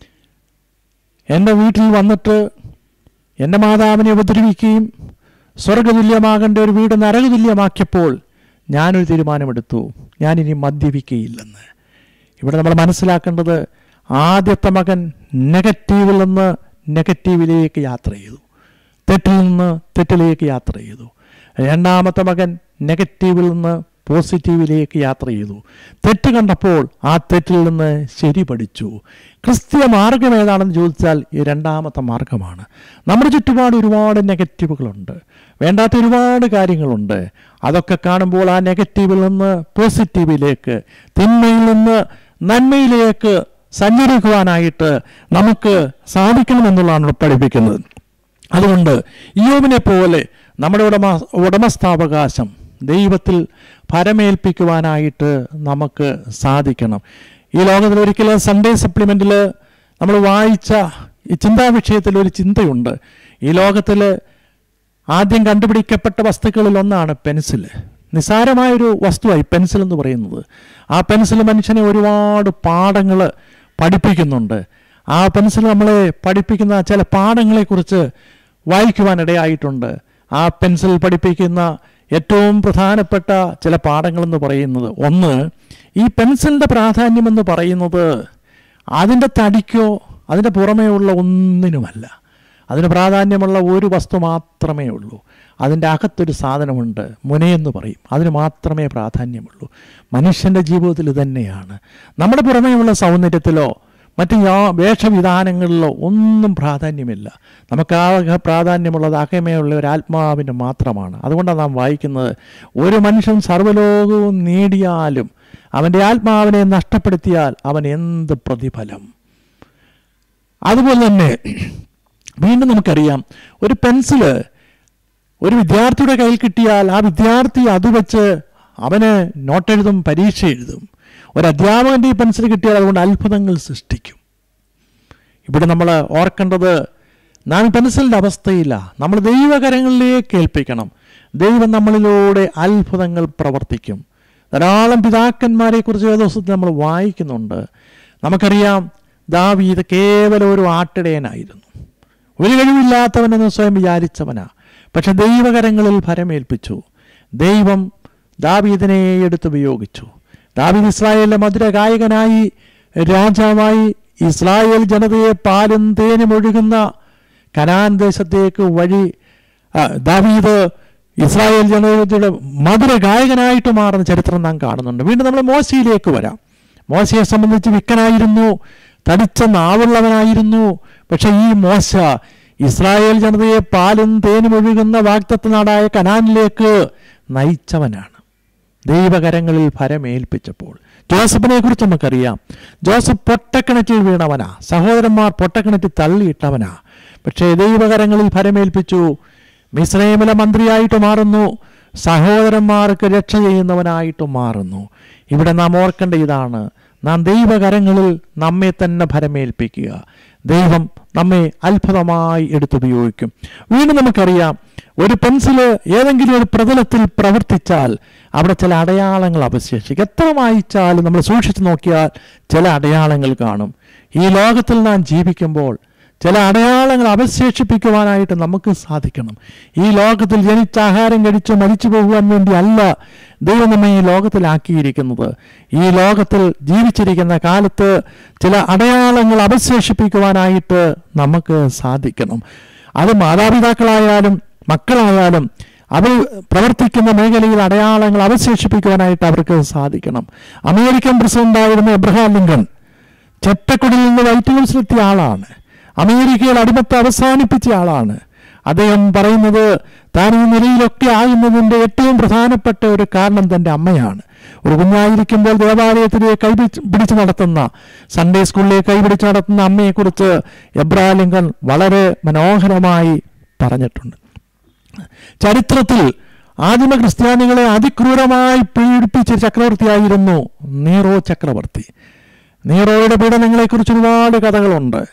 എൻ്റെ വീട്ടിൽ വന്നിട്ട് എൻ്റെ മാതാവിനെ ഉപദ്രവിക്കുകയും സ്വർഗതുല്യമാകേണ്ട ഒരു വീട് നരകതുല്യമാക്കിയപ്പോൾ ഞാനൊരു തീരുമാനമെടുത്തു ഞാനിനി മദ്യപിക്കുകയില്ലെന്ന് ഇവിടെ നമ്മൾ മനസ്സിലാക്കേണ്ടത് ആദ്യത്തെ മകൻ നെഗറ്റീവിൽ നിന്ന് നെഗറ്റീവിലേക്ക് യാത്ര ചെയ്തു തെറ്റിൽ നിന്ന് തെറ്റിലേക്ക് യാത്ര ചെയ്തു രണ്ടാമത്തെ മകൻ നെഗറ്റീവിൽ നിന്ന് പോസിറ്റീവിലേക്ക് യാത്ര ചെയ്തു തെറ്റ് കണ്ടപ്പോൾ ആ തെറ്റിൽ നിന്ന് ശരി പഠിച്ചു ക്രിസ്തീയ മാർഗം ഏതാണെന്ന് ചോദിച്ചാൽ ഈ രണ്ടാമത്തെ മാർഗമാണ് നമ്മുടെ ചുറ്റുപാട് ഒരുപാട് നെഗറ്റീവുകളുണ്ട് വേണ്ടാത്ത ഒരുപാട് കാര്യങ്ങളുണ്ട് അതൊക്കെ കാണുമ്പോൾ ആ നെഗറ്റീവിൽ നിന്ന് പോസിറ്റീവിലേക്ക് തിന്മയിൽ നിന്ന് നന്മയിലേക്ക് സഞ്ചരിക്കുവാനായിട്ട് നമുക്ക് സാധിക്കണമെന്നുള്ളതാണ് ഇവിടെ പഠിപ്പിക്കുന്നത് അതുകൊണ്ട് യോബിനെ പോലെ നമ്മുടെ ഉടമ ഉടമസ്ഥാവകാശം ദൈവത്തിൽ ഭരമേൽപ്പിക്കുവാനായിട്ട് നമുക്ക് സാധിക്കണം ഈ ലോകത്തിൽ ഒരിക്കലും സൺഡേ സപ്ലിമെൻറ്റിൽ നമ്മൾ വായിച്ച ഈ ചിന്താ വിഷയത്തിൽ ഒരു ചിന്തയുണ്ട് ഈ ലോകത്തിൽ ആദ്യം കണ്ടുപിടിക്കപ്പെട്ട വസ്തുക്കളിൽ ഒന്നാണ് പെൻസിൽ നിസ്സാരമായൊരു വസ്തുവായി പെൻസിൽ എന്ന് പറയുന്നത് ആ പെൻസിൽ മനുഷ്യനെ ഒരുപാട് പാഠങ്ങൾ പഠിപ്പിക്കുന്നുണ്ട് ആ പെൻസിൽ നമ്മളെ പഠിപ്പിക്കുന്ന ചില പാഠങ്ങളെക്കുറിച്ച് വായിക്കുവാനിടയായിട്ടുണ്ട് ആ പെൻസിൽ പഠിപ്പിക്കുന്ന ഏറ്റവും പ്രധാനപ്പെട്ട ചില പാഠങ്ങളെന്ന് പറയുന്നത് ഒന്ന് ഈ പെൻസിലിൻ്റെ പ്രാധാന്യമെന്ന് പറയുന്നത് അതിൻ്റെ തടിക്കോ അതിൻ്റെ പുറമേ ഉള്ള ഒന്നിനുമല്ല അതിന് പ്രാധാന്യമുള്ള ഒരു വസ്തു മാത്രമേ ഉള്ളൂ അതിൻ്റെ അകത്തൊരു സാധനമുണ്ട് മുനയെന്ന് പറയും അതിന് മാത്രമേ പ്രാധാന്യമുള്ളൂ മനുഷ്യൻ്റെ ജീവിതത്തിൽ ഇതന്നെയാണ് നമ്മുടെ പുറമേയുള്ള സൗന്ദര്യത്തിലോ മറ്റ് യാ വേഷവിധാനങ്ങളിലോ ഒന്നും പ്രാധാന്യമില്ല നമുക്ക് ആകെ പ്രാധാന്യമുള്ളത് അകമയുള്ള ഒരു ആത്മാവിന് മാത്രമാണ് അതുകൊണ്ടാണ് നാം വായിക്കുന്നത് ഒരു മനുഷ്യൻ സർവ്വലോകവും നേടിയാലും അവൻ്റെ ആത്മാവിനെ നഷ്ടപ്പെടുത്തിയാൽ അവൻ എന്ത് പ്രതിഫലം അതുപോലെ തന്നെ വീണ്ടും നമുക്കറിയാം ഒരു പെൻസില് ഒരു വിദ്യാർത്ഥിയുടെ കയ്യിൽ കിട്ടിയാൽ ആ വിദ്യാർത്ഥി അത് വെച്ച് അവന് നോട്ടെഴുതും പരീക്ഷ എഴുതും ഒരു അധ്യാപകൻ്റെ ഈ പെൻസിൽ കിട്ടിയാൽ അതുകൊണ്ട് അത്ഭുതങ്ങൾ സൃഷ്ടിക്കും ഇവിടെ നമ്മൾ ഓർക്കേണ്ടത് നാം ഈ പെൻസിലിൻ്റെ അവസ്ഥയില്ല നമ്മൾ ദൈവകരങ്ങളിലേക്ക് ഏൽപ്പിക്കണം ദൈവം നമ്മളിലൂടെ അത്ഭുതങ്ങൾ പ്രവർത്തിക്കും ധാരാളം പിതാക്കന്മാരെ കുറിച്ച് ദിവസത്തിൽ നമ്മൾ വായിക്കുന്നുണ്ട് നമുക്കറിയാം ദാവീത് കേവലം ഒരു ആട്ടിടയനായിരുന്നു ഒരു കഴിവില്ലാത്തവനെന്ന് സ്വയം വിചാരിച്ചവനാ പക്ഷെ ദൈവകരങ്ങളിൽ ഫരമേൽപ്പിച്ചു ദൈവം ദാവീദിനെ എടുത്തുപയോഗിച്ചു ദാവീദ് ഇസ്രായേലിലെ മധുര ഗായകനായി രാജാവായി ഇസ്രായേൽ ജനതയെ പാലും തേനും ഒഴുകുന്ന കനാൻ ദേശത്തേക്ക് വഴി ആ, ദാവീദ് ഇസ്രായേൽ ജനതയുടെ മധുര ഗായകനായിട്ട് മാറുന്ന ചരിത്രം നാം കാണുന്നുണ്ട് വീണ്ടും നമ്മൾ മോശയിലേക്ക് വരാം മോശയെ സംബന്ധിച്ച് വിക്കനായിരുന്നു തടിച്ച നാവുള്ളവനായിരുന്നു പക്ഷെ ഈ മോശ ഇസ്രായേൽ ജനതയെ പാലും തേനും ഒഴുകുന്ന വാക്തത്വ നാടായ കനാനിലേക്ക് നയിച്ചവനാണ് ദൈവകരങ്ങളിൽ ഫരമേൽപ്പിച്ചപ്പോൾ ജോസഫിനെ കുറിച്ച് നമുക്കറിയാം ജോസഫ് പൊട്ടക്കിണറ്റിൽ വീണവനാ സഹോദരന്മാർ പൊട്ടക്കിണറ്റിൽ തള്ളിയിട്ടവനാ പക്ഷേ ദൈവകരങ്ങളിൽ ഫരമേൽപ്പിച്ചു മിസ്രൈമിലെ മന്ത്രിയായിട്ട് മാറുന്നു സഹോദരന്മാർക്ക് രക്ഷ ചെയ്യുന്നവനായിട്ട് മാറുന്നു ഇവിടെ നാം ഓർക്കേണ്ട ഇതാണ് നാം ദൈവകരങ്ങളിൽ നമ്മെ തന്നെ ഫരമേൽപ്പിക്കുക ദൈവം നമ്മെ അത്ഭുതമായി എടുത്തുപയോഗിക്കും വീണ്ടും നമുക്കറിയാം ഒരു പെൻസില് ഏതെങ്കിലും ഒരു പ്രതലത്തിൽ പ്രവർത്തിച്ചാൽ അവിടെ ചില അടയാളങ്ങൾ അവശേഷിക്കും എത്ര വായിച്ചാലും നമ്മൾ സൂക്ഷിച്ചു നോക്കിയാൽ ചില അടയാളങ്ങൾ കാണും ഈ ലോകത്തിൽ നാം ജീവിക്കുമ്പോൾ ചില അടയാളങ്ങൾ അവശേഷിപ്പിക്കുവാനായിട്ട് നമുക്ക് സാധിക്കണം ഈ ലോകത്തിൽ ജനിച്ച ആഹാരം കഴിച്ച് മരിച്ചു പോകുവാൻ വേണ്ടി അല്ല ദൈവം നമ്മെ ഈ ലോകത്തിലാക്കിയിരിക്കുന്നത് ഈ ലോകത്തിൽ ജീവിച്ചിരിക്കുന്ന കാലത്ത് ചില അടയാളങ്ങൾ അവശേഷിപ്പിക്കുവാനായിട്ട് നമുക്ക് സാധിക്കണം അത് മാതാപിതാക്കളായാലും മക്കളായാലും അവർ പ്രവർത്തിക്കുന്ന മേഖലയിൽ അടയാളങ്ങൾ അവശേഷിപ്പിക്കുവാനായിട്ട് അവർക്ക് സാധിക്കണം അമേരിക്കൻ പ്രസിഡന്റായിരുന്ന എബ്രഹാം ലിങ്കൺ ചെറ്റക്കുടിയിൽ നിന്ന് വൈറ്റ് ഹൗസിലെത്തിയ ആളാണ് അമേരിക്കയിൽ അടിമത്തെ അവസാനിപ്പിച്ച ആളാണ് അദ്ദേഹം പറയുന്നത് താൻ ഈ നിലയിലൊക്കെ ആകുന്നതിൻ്റെ ഏറ്റവും പ്രധാനപ്പെട്ട ഒരു കാരണം തൻ്റെ അമ്മയാണ് ഒരു കുഞ്ഞായിരിക്കുമ്പോൾ ദേവാലയത്തിലെ കൈപിടിച്ച് പിടിച്ച് നടത്തുന്ന സൺഡേ സ്കൂളിലെ കൈപിടിച്ച് നടത്തുന്ന അമ്മയെക്കുറിച്ച് എബ്രഹാം ലിങ്കൺ വളരെ മനോഹരമായി പറഞ്ഞിട്ടുണ്ട് ചരിത്രത്തിൽ ആദിമ ക്രിസ്ത്യാനികളെ അതിക്രൂരമായി പീഡിപ്പിച്ച ചക്രവർത്തിയായിരുന്നു നീറോ ചക്രവർത്തി നീറോയുടെ പീഡനങ്ങളെക്കുറിച്ച് ഒരുപാട് കഥകളുണ്ട്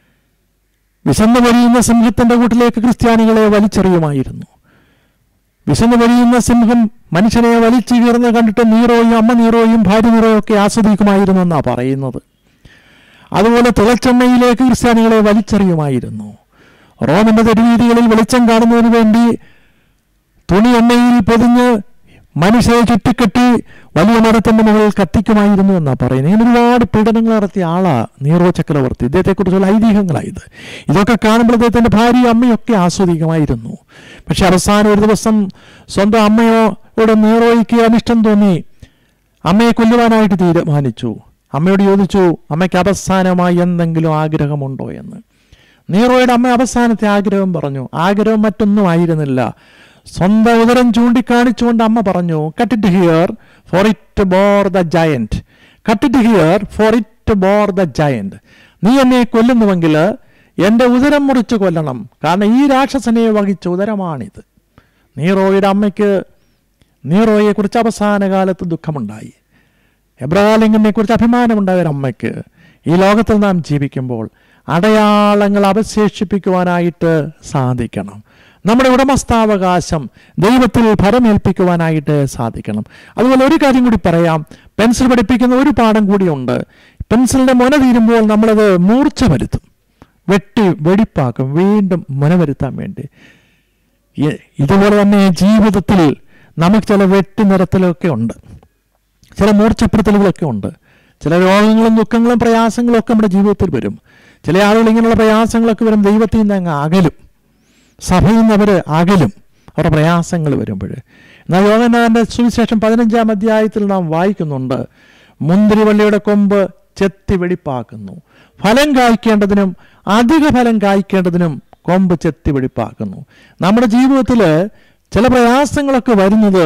വിശന്ന് വലിയുന്ന സിംഹത്തിന്റെ കൂട്ടിലേക്ക് ക്രിസ്ത്യാനികളെ വലിച്ചെറിയുമായിരുന്നു വിശന്ന് വലിയുന്ന സിംഹം മനുഷ്യനെ വലിച്ചു കീർന്ന് കണ്ടിട്ട് നീറോയും അമ്മ നീറോയും ഭാര്യ നീറോയും ഒക്കെ ആസ്വദിക്കുമായിരുന്നു എന്നാണ് പറയുന്നത് അതുപോലെ തിളച്ചെണ്ണയിലേക്ക് ക്രിസ്ത്യാനികളെ വലിച്ചെറിയുമായിരുന്നു റോമിന്റെ തെരുവീതികളിൽ വെളിച്ചം കാണുന്നതിന് വേണ്ടി തുണി എണ്ണയിൽ പൊതിഞ്ഞ് മനുഷ്യരെ ചുറ്റിക്കെട്ടി വലിയ മരത്തിന്റെ മുകളിൽ കത്തിക്കുമായിരുന്നു എന്നാ പറയുന്നത് ഇങ്ങനെ ഒരുപാട് പീഡനങ്ങൾ നടത്തിയ ആളാ നീറോ ചക്രവർത്തി ഇദ്ദേഹത്തെക്കുറിച്ചുള്ള ഐതിഹ്യങ്ങളായത് ഇതൊക്കെ കാണുമ്പോൾ അദ്ദേഹത്തിന്റെ ഭാര്യയും അമ്മയും ഒക്കെ ആസ്വദിക്കുമായിരുന്നു പക്ഷെ അവസാനം ഒരു ദിവസം സ്വന്തം അമ്മയോട് നീറോയ്ക്ക് അനിഷ്ടം തോന്നി അമ്മയെ കൊല്ലുവാനായിട്ട് തീരുമാനിച്ചു അമ്മയോട് ചോദിച്ചു അമ്മയ്ക്ക് അവസാനമായി എന്തെങ്കിലും ആഗ്രഹമുണ്ടോ എന്ന് നീറോയുടെ അമ്മ അവസാനത്തെ ആഗ്രഹം പറഞ്ഞു ആഗ്രഹം മറ്റൊന്നും ആയിരുന്നില്ല സ്വന്തം ഉദരം ചൂണ്ടിക്കാണിച്ചുകൊണ്ട് അമ്മ പറഞ്ഞു cut it here for it bore the giant cut it here for it bore the giant നീ എന്നെ കൊല്ലുന്നുവെങ്കിൽ എൻ്റെ ഉദരം മുറിച്ച് കൊല്ലണം കാരണം ഈ രാക്ഷസനെ വഹിച്ച ഉദരമാണിത് നീറോയുടെ അമ്മയ്ക്ക് നീറോയെ കുറിച്ച് അവസാന കാലത്ത് ദുഃഖമുണ്ടായി എബ്രഹാലിംഗനെ കുറിച്ച് അഭിമാനമുണ്ടായ ഒരു അമ്മയ്ക്ക് ഈ ലോകത്തിൽ നാം ജീവിക്കുമ്പോൾ അടയാളങ്ങൾ അവശേഷിപ്പിക്കുവാനായിട്ട് സാധിക്കണം നമ്മുടെ ഉടമസ്ഥാവകാശം ദൈവത്തിൽ ഫലമേൽപ്പിക്കുവാനായിട്ട് സാധിക്കണം അതുപോലെ ഒരു കാര്യം കൂടി പറയാം പെൻസിൽ പഠിപ്പിക്കുന്ന ഒരു പാഠം കൂടിയുണ്ട് പെൻസിലിന്റെ മുന തീരുമ്പോൾ നമ്മളത് മൂർച്ച വരുത്തും വെട്ടി വെടിപ്പാക്കും വീണ്ടും മുന വരുത്താൻ വേണ്ടി ഇ- ഇതുപോലെ തന്നെ ജീവിതത്തിൽ നമുക്ക് ചില വെട്ടി നിരത്തലൊക്കെ ഉണ്ട് ചില മൂർച്ചപ്പെടുത്തലുകളൊക്കെ ഉണ്ട് ചില രോഗങ്ങളും ദുഃഖങ്ങളും പ്രയാസങ്ങളും ഒക്കെ നമ്മുടെ ജീവിതത്തിൽ വരും ചില ആളുകൾ ഇങ്ങനെയുള്ള പ്രയാസങ്ങളൊക്കെ വരും ദൈവത്തിൽ നിന്ന് അങ്ങ് അകലും സഭയിൽ നിന്ന് അവർ അകലും അവരുടെ പ്രയാസങ്ങൾ വരുമ്പോൾ എന്നാൽ യോഗനാന്റെ സുവിശേഷം പതിനഞ്ചാം അധ്യായത്തിൽ നാം വായിക്കുന്നുണ്ട് മുന്തിരിവള്ളിയുടെ കൊമ്പ് ചെത്തി വെടിപ്പാക്കുന്നു ഫലം കായ്ക്കേണ്ടതിനും അധിക ഫലം കായ്ക്കേണ്ടതിനും കൊമ്പ് ചെത്തി വെടിപ്പാക്കുന്നു നമ്മുടെ ജീവിതത്തിൽ ചില പ്രയാസങ്ങളൊക്കെ വരുന്നത്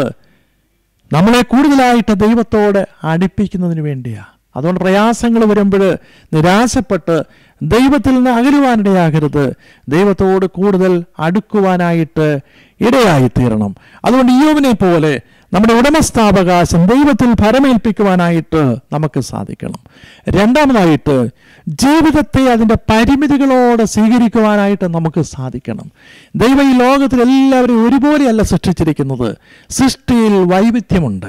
നമ്മളെ കൂടുതലായിട്ട് ദൈവത്തോട് അടുപ്പിക്കുന്നതിന് വേണ്ടിയാണ് അതുകൊണ്ട് പ്രയാസങ്ങൾ വരുമ്പോൾ നിരാശപ്പെട്ട് ദൈവത്തിൽ നിന്ന് അകലുവാനിടയാകരുത് ദൈവത്തോട് കൂടുതൽ അടുക്കുവാനായിട്ട് ഇടയായിത്തീരണം അതുകൊണ്ട് യോവിനെ പോലെ നമ്മുടെ ഉടമസ്ഥാവകാശം ദൈവത്തിൽ ഫലമേൽപ്പിക്കുവാനായിട്ട് നമുക്ക് സാധിക്കണം രണ്ടാമതായിട്ട് ജീവിതത്തെ അതിൻ്റെ പരിമിതികളോടെ സ്വീകരിക്കുവാനായിട്ട് നമുക്ക് സാധിക്കണം ദൈവം ഈ ലോകത്തിൽ എല്ലാവരെയും ഒരുപോലെയല്ല സൃഷ്ടിച്ചിരിക്കുന്നത് സൃഷ്ടിയിൽ വൈവിധ്യമുണ്ട്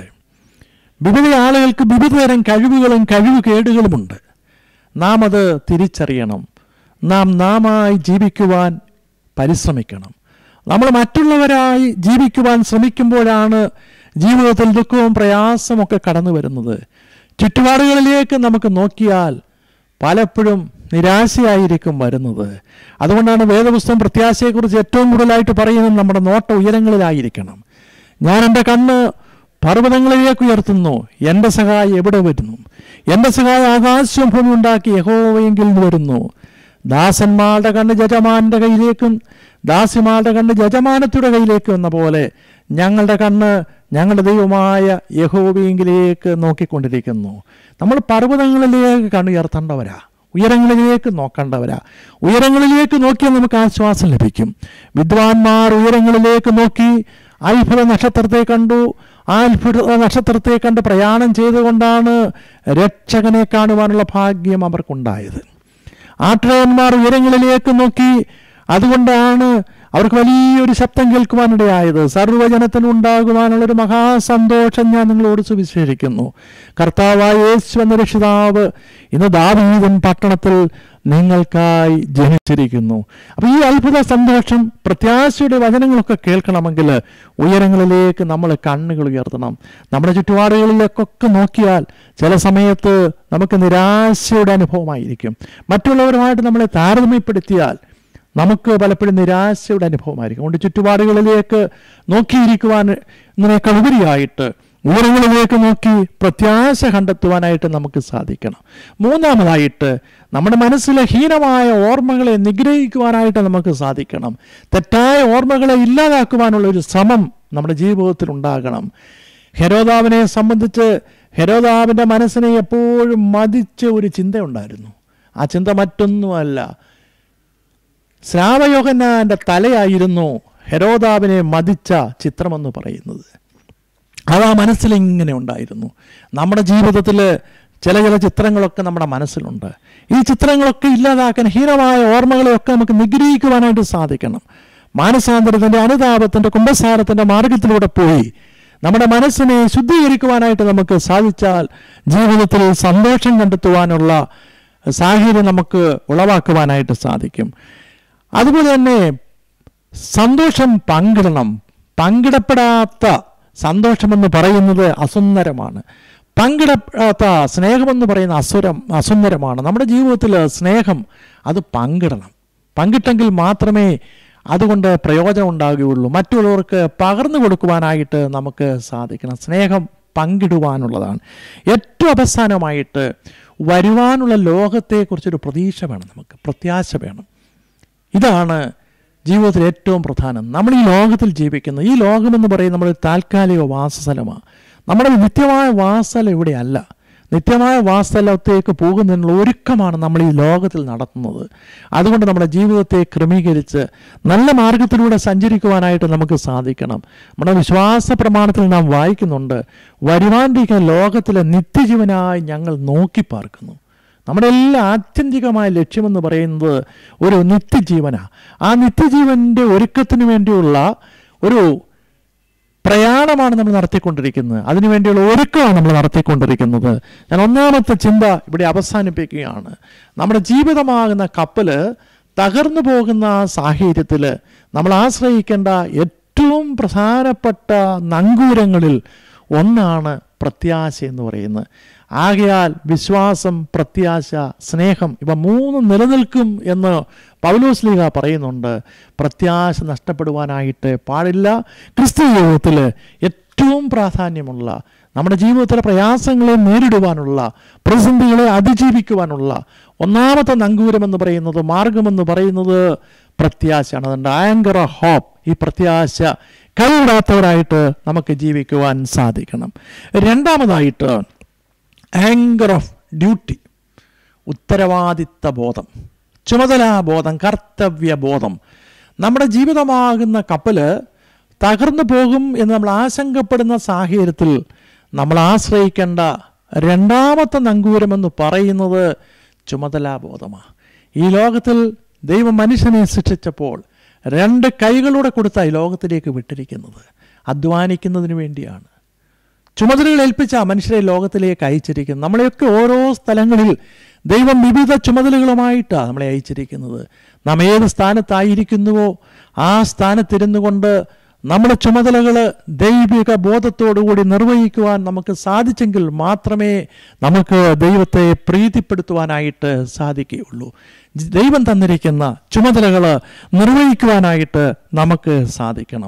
വിവിധ ആളുകൾക്ക് വിവിധ തരം കഴിവുകളും കഴിവുകേടുകളുമുണ്ട് നാം അത് തിരിച്ചറിയണം നാം നാമായി ജീവിക്കുവാൻ പരിശ്രമിക്കണം നമ്മൾ മറ്റുള്ളവരായി ജീവിക്കുവാൻ ശ്രമിക്കുമ്പോഴാണ് ജീവിതത്തിൽ ദുഃഖവും പ്രയാസമൊക്കെ കടന്നു വരുന്നത് ചുറ്റുപാടുകളിലേക്ക് നമുക്ക് നോക്കിയാൽ പലപ്പോഴും നിരാശയായിരിക്കും വരുന്നത് അതുകൊണ്ടാണ് വേദപുസ്തകം പ്രത്യാശയെക്കുറിച്ച് ഏറ്റവും കൂടുതലായിട്ട് പറയുന്നത് നമ്മുടെ നോട്ട ഉയരങ്ങളിലായിരിക്കണം ഞാൻ എൻ്റെ കണ്ണ് പർവ്വതങ്ങളിലേക്ക് ഉയർത്തുന്നു എൻ്റെ സഹായം എവിടെ വരുന്നു എൻ്റെ സഹായം ആകാശവും ഭൂമി ഉണ്ടാക്കി യഹോവയെങ്കിൽ നിന്ന് വരുന്നു ദാസന്മാരുടെ കണ്ണ് ജജമാന്റെ കയ്യിലേക്കും ദാസിമാരുടെ കണ്ണ് ജജമാനത്തിയുടെ കയ്യിലേക്കും എന്ന പോലെ ഞങ്ങളുടെ കണ്ണ് ഞങ്ങളുടെ ദൈവമായ യഹോവയെങ്കിലേക്ക് നോക്കിക്കൊണ്ടിരിക്കുന്നു നമ്മൾ പർവ്വതങ്ങളിലേക്ക് കണ്ണുയർത്തേണ്ടവരാ ഉയരങ്ങളിലേക്ക് നോക്കേണ്ടവരാ ഉയരങ്ങളിലേക്ക് നോക്കിയാൽ നമുക്ക് ആശ്വാസം ലഭിക്കും വിദ്വാൻമാർ ഉയരങ്ങളിലേക്ക് നോക്കി അത്ഭുത നക്ഷത്രത്തെ കണ്ടു ആ അത്ഭുത നക്ഷത്രത്തെ കണ്ട് പ്രയാണം ചെയ്തുകൊണ്ടാണ് രക്ഷകനെ കാണുവാനുള്ള ഭാഗ്യം അവർക്കുണ്ടായത് ആട്ടിടയന്മാർ ഉയരങ്ങളിലേക്ക് നോക്കി അതുകൊണ്ടാണ് അവർക്ക് വലിയൊരു ശബ്ദം കേൾക്കുവാനിടയായത് സർവ്വജനത്തിനും ഉണ്ടാകുവാനുള്ള ഒരു മഹാസന്തോഷം ഞാൻ നിങ്ങളോട് സുവിശേഷിക്കുന്നു കർത്താവായ യേശു എന്ന രക്ഷിതാവ് ഇന്ന് ദാവീദൻ പട്ടണത്തിൽ നിങ്ങൾക്കായി ജനിച്ചിരിക്കുന്നു അപ്പോൾ ഈ അത്ഭുത സന്തോഷം പ്രത്യാശയുടെ വചനങ്ങളൊക്കെ കേൾക്കണമെങ്കിൽ ഉയരങ്ങളിലേക്ക് നമ്മൾ കണ്ണുകൾ ഉയർത്തണം നമ്മുടെ ചുറ്റുപാടുകളിലേക്കൊക്കെ നോക്കിയാൽ ചില സമയത്ത് നമുക്ക് നിരാശയുടെ അനുഭവമായിരിക്കും മറ്റുള്ളവരുമായിട്ട് നമ്മളെ താരതമ്യപ്പെടുത്തിയാൽ നമുക്ക് പലപ്പോഴും നിരാശയുടെ അനുഭവമായിരിക്കും അതുകൊണ്ട് ചുറ്റുപാടുകളിലേക്ക് നോക്കിയിരിക്കുവാൻ ഇതിനേക്കാൾ ഉപരിയായിട്ട് ഉയരങ്ങളിലേക്ക് നോക്കി പ്രത്യാശ കണ്ടെത്തുവാനായിട്ട് നമുക്ക് സാധിക്കണം മൂന്നാമതായിട്ട് നമ്മുടെ മനസ്സിലെ ഹീനമായ ഓർമ്മകളെ നിഗ്രഹിക്കുവാനായിട്ട് നമുക്ക് സാധിക്കണം തെറ്റായ ഓർമ്മകളെ ഇല്ലാതാക്കുവാനുള്ള ഒരു ശ്രമം നമ്മുടെ ജീവിതത്തിൽ ഉണ്ടാകണം ഹെരോദാവിനെ സംബന്ധിച്ച് ഹെരോദാവിൻ്റെ മനസ്സിനെ എപ്പോഴും മതിച്ച ഒരു ചിന്തയുണ്ടായിരുന്നു ആ ചിന്ത മറ്റൊന്നുമല്ല ശ്രാവയോഹന്നാൻ്റെ തലയായിരുന്നു ഹെരോദാവിനെ മതിച്ച ചിത്രമെന്ന് പറയുന്നത് അത് ആ മനസ്സിൽ ഇങ്ങനെ ഉണ്ടായിരുന്നു നമ്മുടെ ജീവിതത്തിൽ ചില ചില ചിത്രങ്ങളൊക്കെ നമ്മുടെ മനസ്സിലുണ്ട് ഈ ചിത്രങ്ങളൊക്കെ ഇല്ലാതാക്കാൻ ഹീനമായ ഓർമ്മകളെയൊക്കെ നമുക്ക് നിഗ്രഹിക്കുവാനായിട്ട് സാധിക്കണം മാനസാന്തരത്തിൻ്റെ അനുതാപത്തിൻ്റെ കുംഭസാരത്തിൻ്റെ മാർഗത്തിലൂടെ പോയി നമ്മുടെ മനസ്സിനെ ശുദ്ധീകരിക്കുവാനായിട്ട് നമുക്ക് സാധിച്ചാൽ ജീവിതത്തിൽ സന്തോഷം കണ്ടെത്തുവാനുള്ള സാഹചര്യം നമുക്ക് ഉളവാക്കുവാനായിട്ട് സാധിക്കും അതുപോലെ തന്നെ സന്തോഷം പങ്കിടണം പങ്കിടപ്പെടാത്ത സന്തോഷമെന്ന് പറയുന്നത് അസുന്ദരമാണ് പങ്കിടപ്പെടാത്ത സ്നേഹമെന്ന് പറയുന്ന അസുരം അസുന്ദരമാണ് നമ്മുടെ ജീവിതത്തിൽ സ്നേഹം അത് പങ്കിടണം പങ്കിട്ടെങ്കിൽ മാത്രമേ അതുകൊണ്ട് പ്രയോജനം ഉണ്ടാകുകയുള്ളൂ മറ്റുള്ളവർക്ക് പകർന്നു കൊടുക്കുവാനായിട്ട് നമുക്ക് സാധിക്കണം സ്നേഹം പങ്കിടുവാനുള്ളതാണ് ഏറ്റവും അവസാനമായിട്ട് വരുവാനുള്ള ലോകത്തെക്കുറിച്ചൊരു പ്രതീക്ഷ വേണം നമുക്ക് പ്രത്യാശ വേണം ഇതാണ് ജീവിതത്തിൽ ഏറ്റവും പ്രധാനം നമ്മൾ ഈ ലോകത്തിൽ ജീവിക്കുന്ന ഈ ലോകമെന്ന് പറയുന്നത് നമ്മുടെ താൽക്കാലിക വാസസ്ഥലമാണ് നമ്മുടെ നിത്യമായ വാസസ്ഥലം ഇവിടെയല്ല നിത്യമായ വാസസ്ഥലത്തേക്ക് പോകുന്നതിനുള്ള ഒരുക്കമാണ് നമ്മൾ ഈ ലോകത്തിൽ നടത്തുന്നത് അതുകൊണ്ട് നമ്മുടെ ജീവിതത്തെ ക്രമീകരിച്ച് നല്ല മാർഗത്തിലൂടെ സഞ്ചരിക്കുവാനായിട്ട് നമുക്ക് സാധിക്കണം നമ്മുടെ വിശ്വാസ പ്രമാണത്തിൽ നാം വായിക്കുന്നുണ്ട് വരുവാനിരിക്കുന്ന ലോകത്തിലെ നിത്യജീവനായി ഞങ്ങൾ നോക്കി പാർക്കുന്നു നമ്മുടെ എല്ലാ ആത്യന്തികമായ ലക്ഷ്യമെന്ന് പറയുന്നത് ഒരു നിത്യജീവനാണ് ആ നിത്യജീവൻ്റെ ഒരുക്കത്തിന് വേണ്ടിയുള്ള ഒരു പ്രയാണമാണ് നമ്മൾ നടത്തിക്കൊണ്ടിരിക്കുന്നത് അതിനുവേണ്ടിയുള്ള ഒരുക്കമാണ് നമ്മൾ നടത്തിക്കൊണ്ടിരിക്കുന്നത് ഞാൻ ഒന്നാമത്തെ ചിന്ത ഇവിടെ അവസാനിപ്പിക്കുകയാണ് നമ്മുടെ ജീവിതമാകുന്ന കപ്പൽ തകർന്നു പോകുന്ന സാഹചര്യത്തിൽ നമ്മൾ ആശ്രയിക്കേണ്ട ഏറ്റവും പ്രധാനപ്പെട്ട നങ്കൂരങ്ങളിൽ ഒന്നാണ് പ്രത്യാശ എന്ന് പറയുന്നത് ആകയാൽ വിശ്വാസം പ്രത്യാശ സ്നേഹം ഇവ മൂന്ന് നിലനിൽക്കും എന്ന് പൗലോസ് ലീഗ പറയുന്നുണ്ട് പ്രത്യാശ നഷ്ടപ്പെടുവാനായിട്ട് പാടില്ല ക്രിസ്തു ജീവിതത്തിൽ ഏറ്റവും പ്രാധാന്യമുള്ള നമ്മുടെ ജീവിതത്തിലെ പ്രയാസങ്ങളെ നേരിടുവാനുള്ള പ്രതിസന്ധികളെ അതിജീവിക്കുവാനുള്ള ഒന്നാമത്തെ നങ്കൂരമെന്ന് പറയുന്നത് മാർഗമെന്ന് പറയുന്നത് പ്രത്യാശയാണ് അതുകൊണ്ട് ആങ്കർ ഹോപ്പ് ഈ പ്രത്യാശ കൈവിടാത്തവരായിട്ട് നമുക്ക് ജീവിക്കുവാൻ സാധിക്കണം രണ്ടാമതായിട്ട് ആങ്കർ ഓഫ് ഡ്യൂട്ടി ഉത്തരവാദിത്ത ബോധം ചുമതലാബോധം കർത്തവ്യബോധം നമ്മുടെ ജീവിതമാകുന്ന കപ്പൽ തകർന്നു പോകും എന്ന് നമ്മൾ ആശങ്കപ്പെടുന്ന സാഹചര്യത്തിൽ നമ്മൾ ആശ്രയിക്കേണ്ട രണ്ടാമത്തെ നങ്കൂരമെന്ന് പറയുന്നത് ചുമതലാബോധമാണ് ഈ ലോകത്തിൽ ദൈവം മനുഷ്യനെ സൃഷ്ടിച്ചപ്പോൾ രണ്ട് കൈകളൂടെ കൊടുത്ത ഈ ലോകത്തിലേക്ക് വിട്ടിരിക്കുന്നത് അധ്വാനിക്കുന്നതിന് വേണ്ടിയാണ് ചുമതലകൾ ഏൽപ്പിച്ച മനുഷ്യരെ ലോകത്തിലേക്ക് അയച്ചിരിക്കുന്നത് നമ്മളെയൊക്കെ ഓരോ സ്ഥലങ്ങളിൽ ദൈവം വിവിധ ചുമതലകളുമായിട്ടാണ് നമ്മളെ അയച്ചിരിക്കുന്നത് നാം ഏത് സ്ഥാനത്തായിരിക്കുന്നുവോ ആ സ്ഥാനത്തിരുന്നു കൊണ്ട് നമ്മുടെ ചുമതലകൾ ദൈവിക ബോധത്തോടുകൂടി നിർവഹിക്കുവാൻ നമുക്ക് സാധിച്ചെങ്കിൽ മാത്രമേ നമുക്ക് ദൈവത്തെ പ്രീതിപ്പെടുത്തുവാനായിട്ട് സാധിക്കുകയുള്ളൂ ദൈവം തന്നിരിക്കുന്ന ചുമതലകൾ നിർവഹിക്കുവാനായിട്ട് നമുക്ക് സാധിക്കണം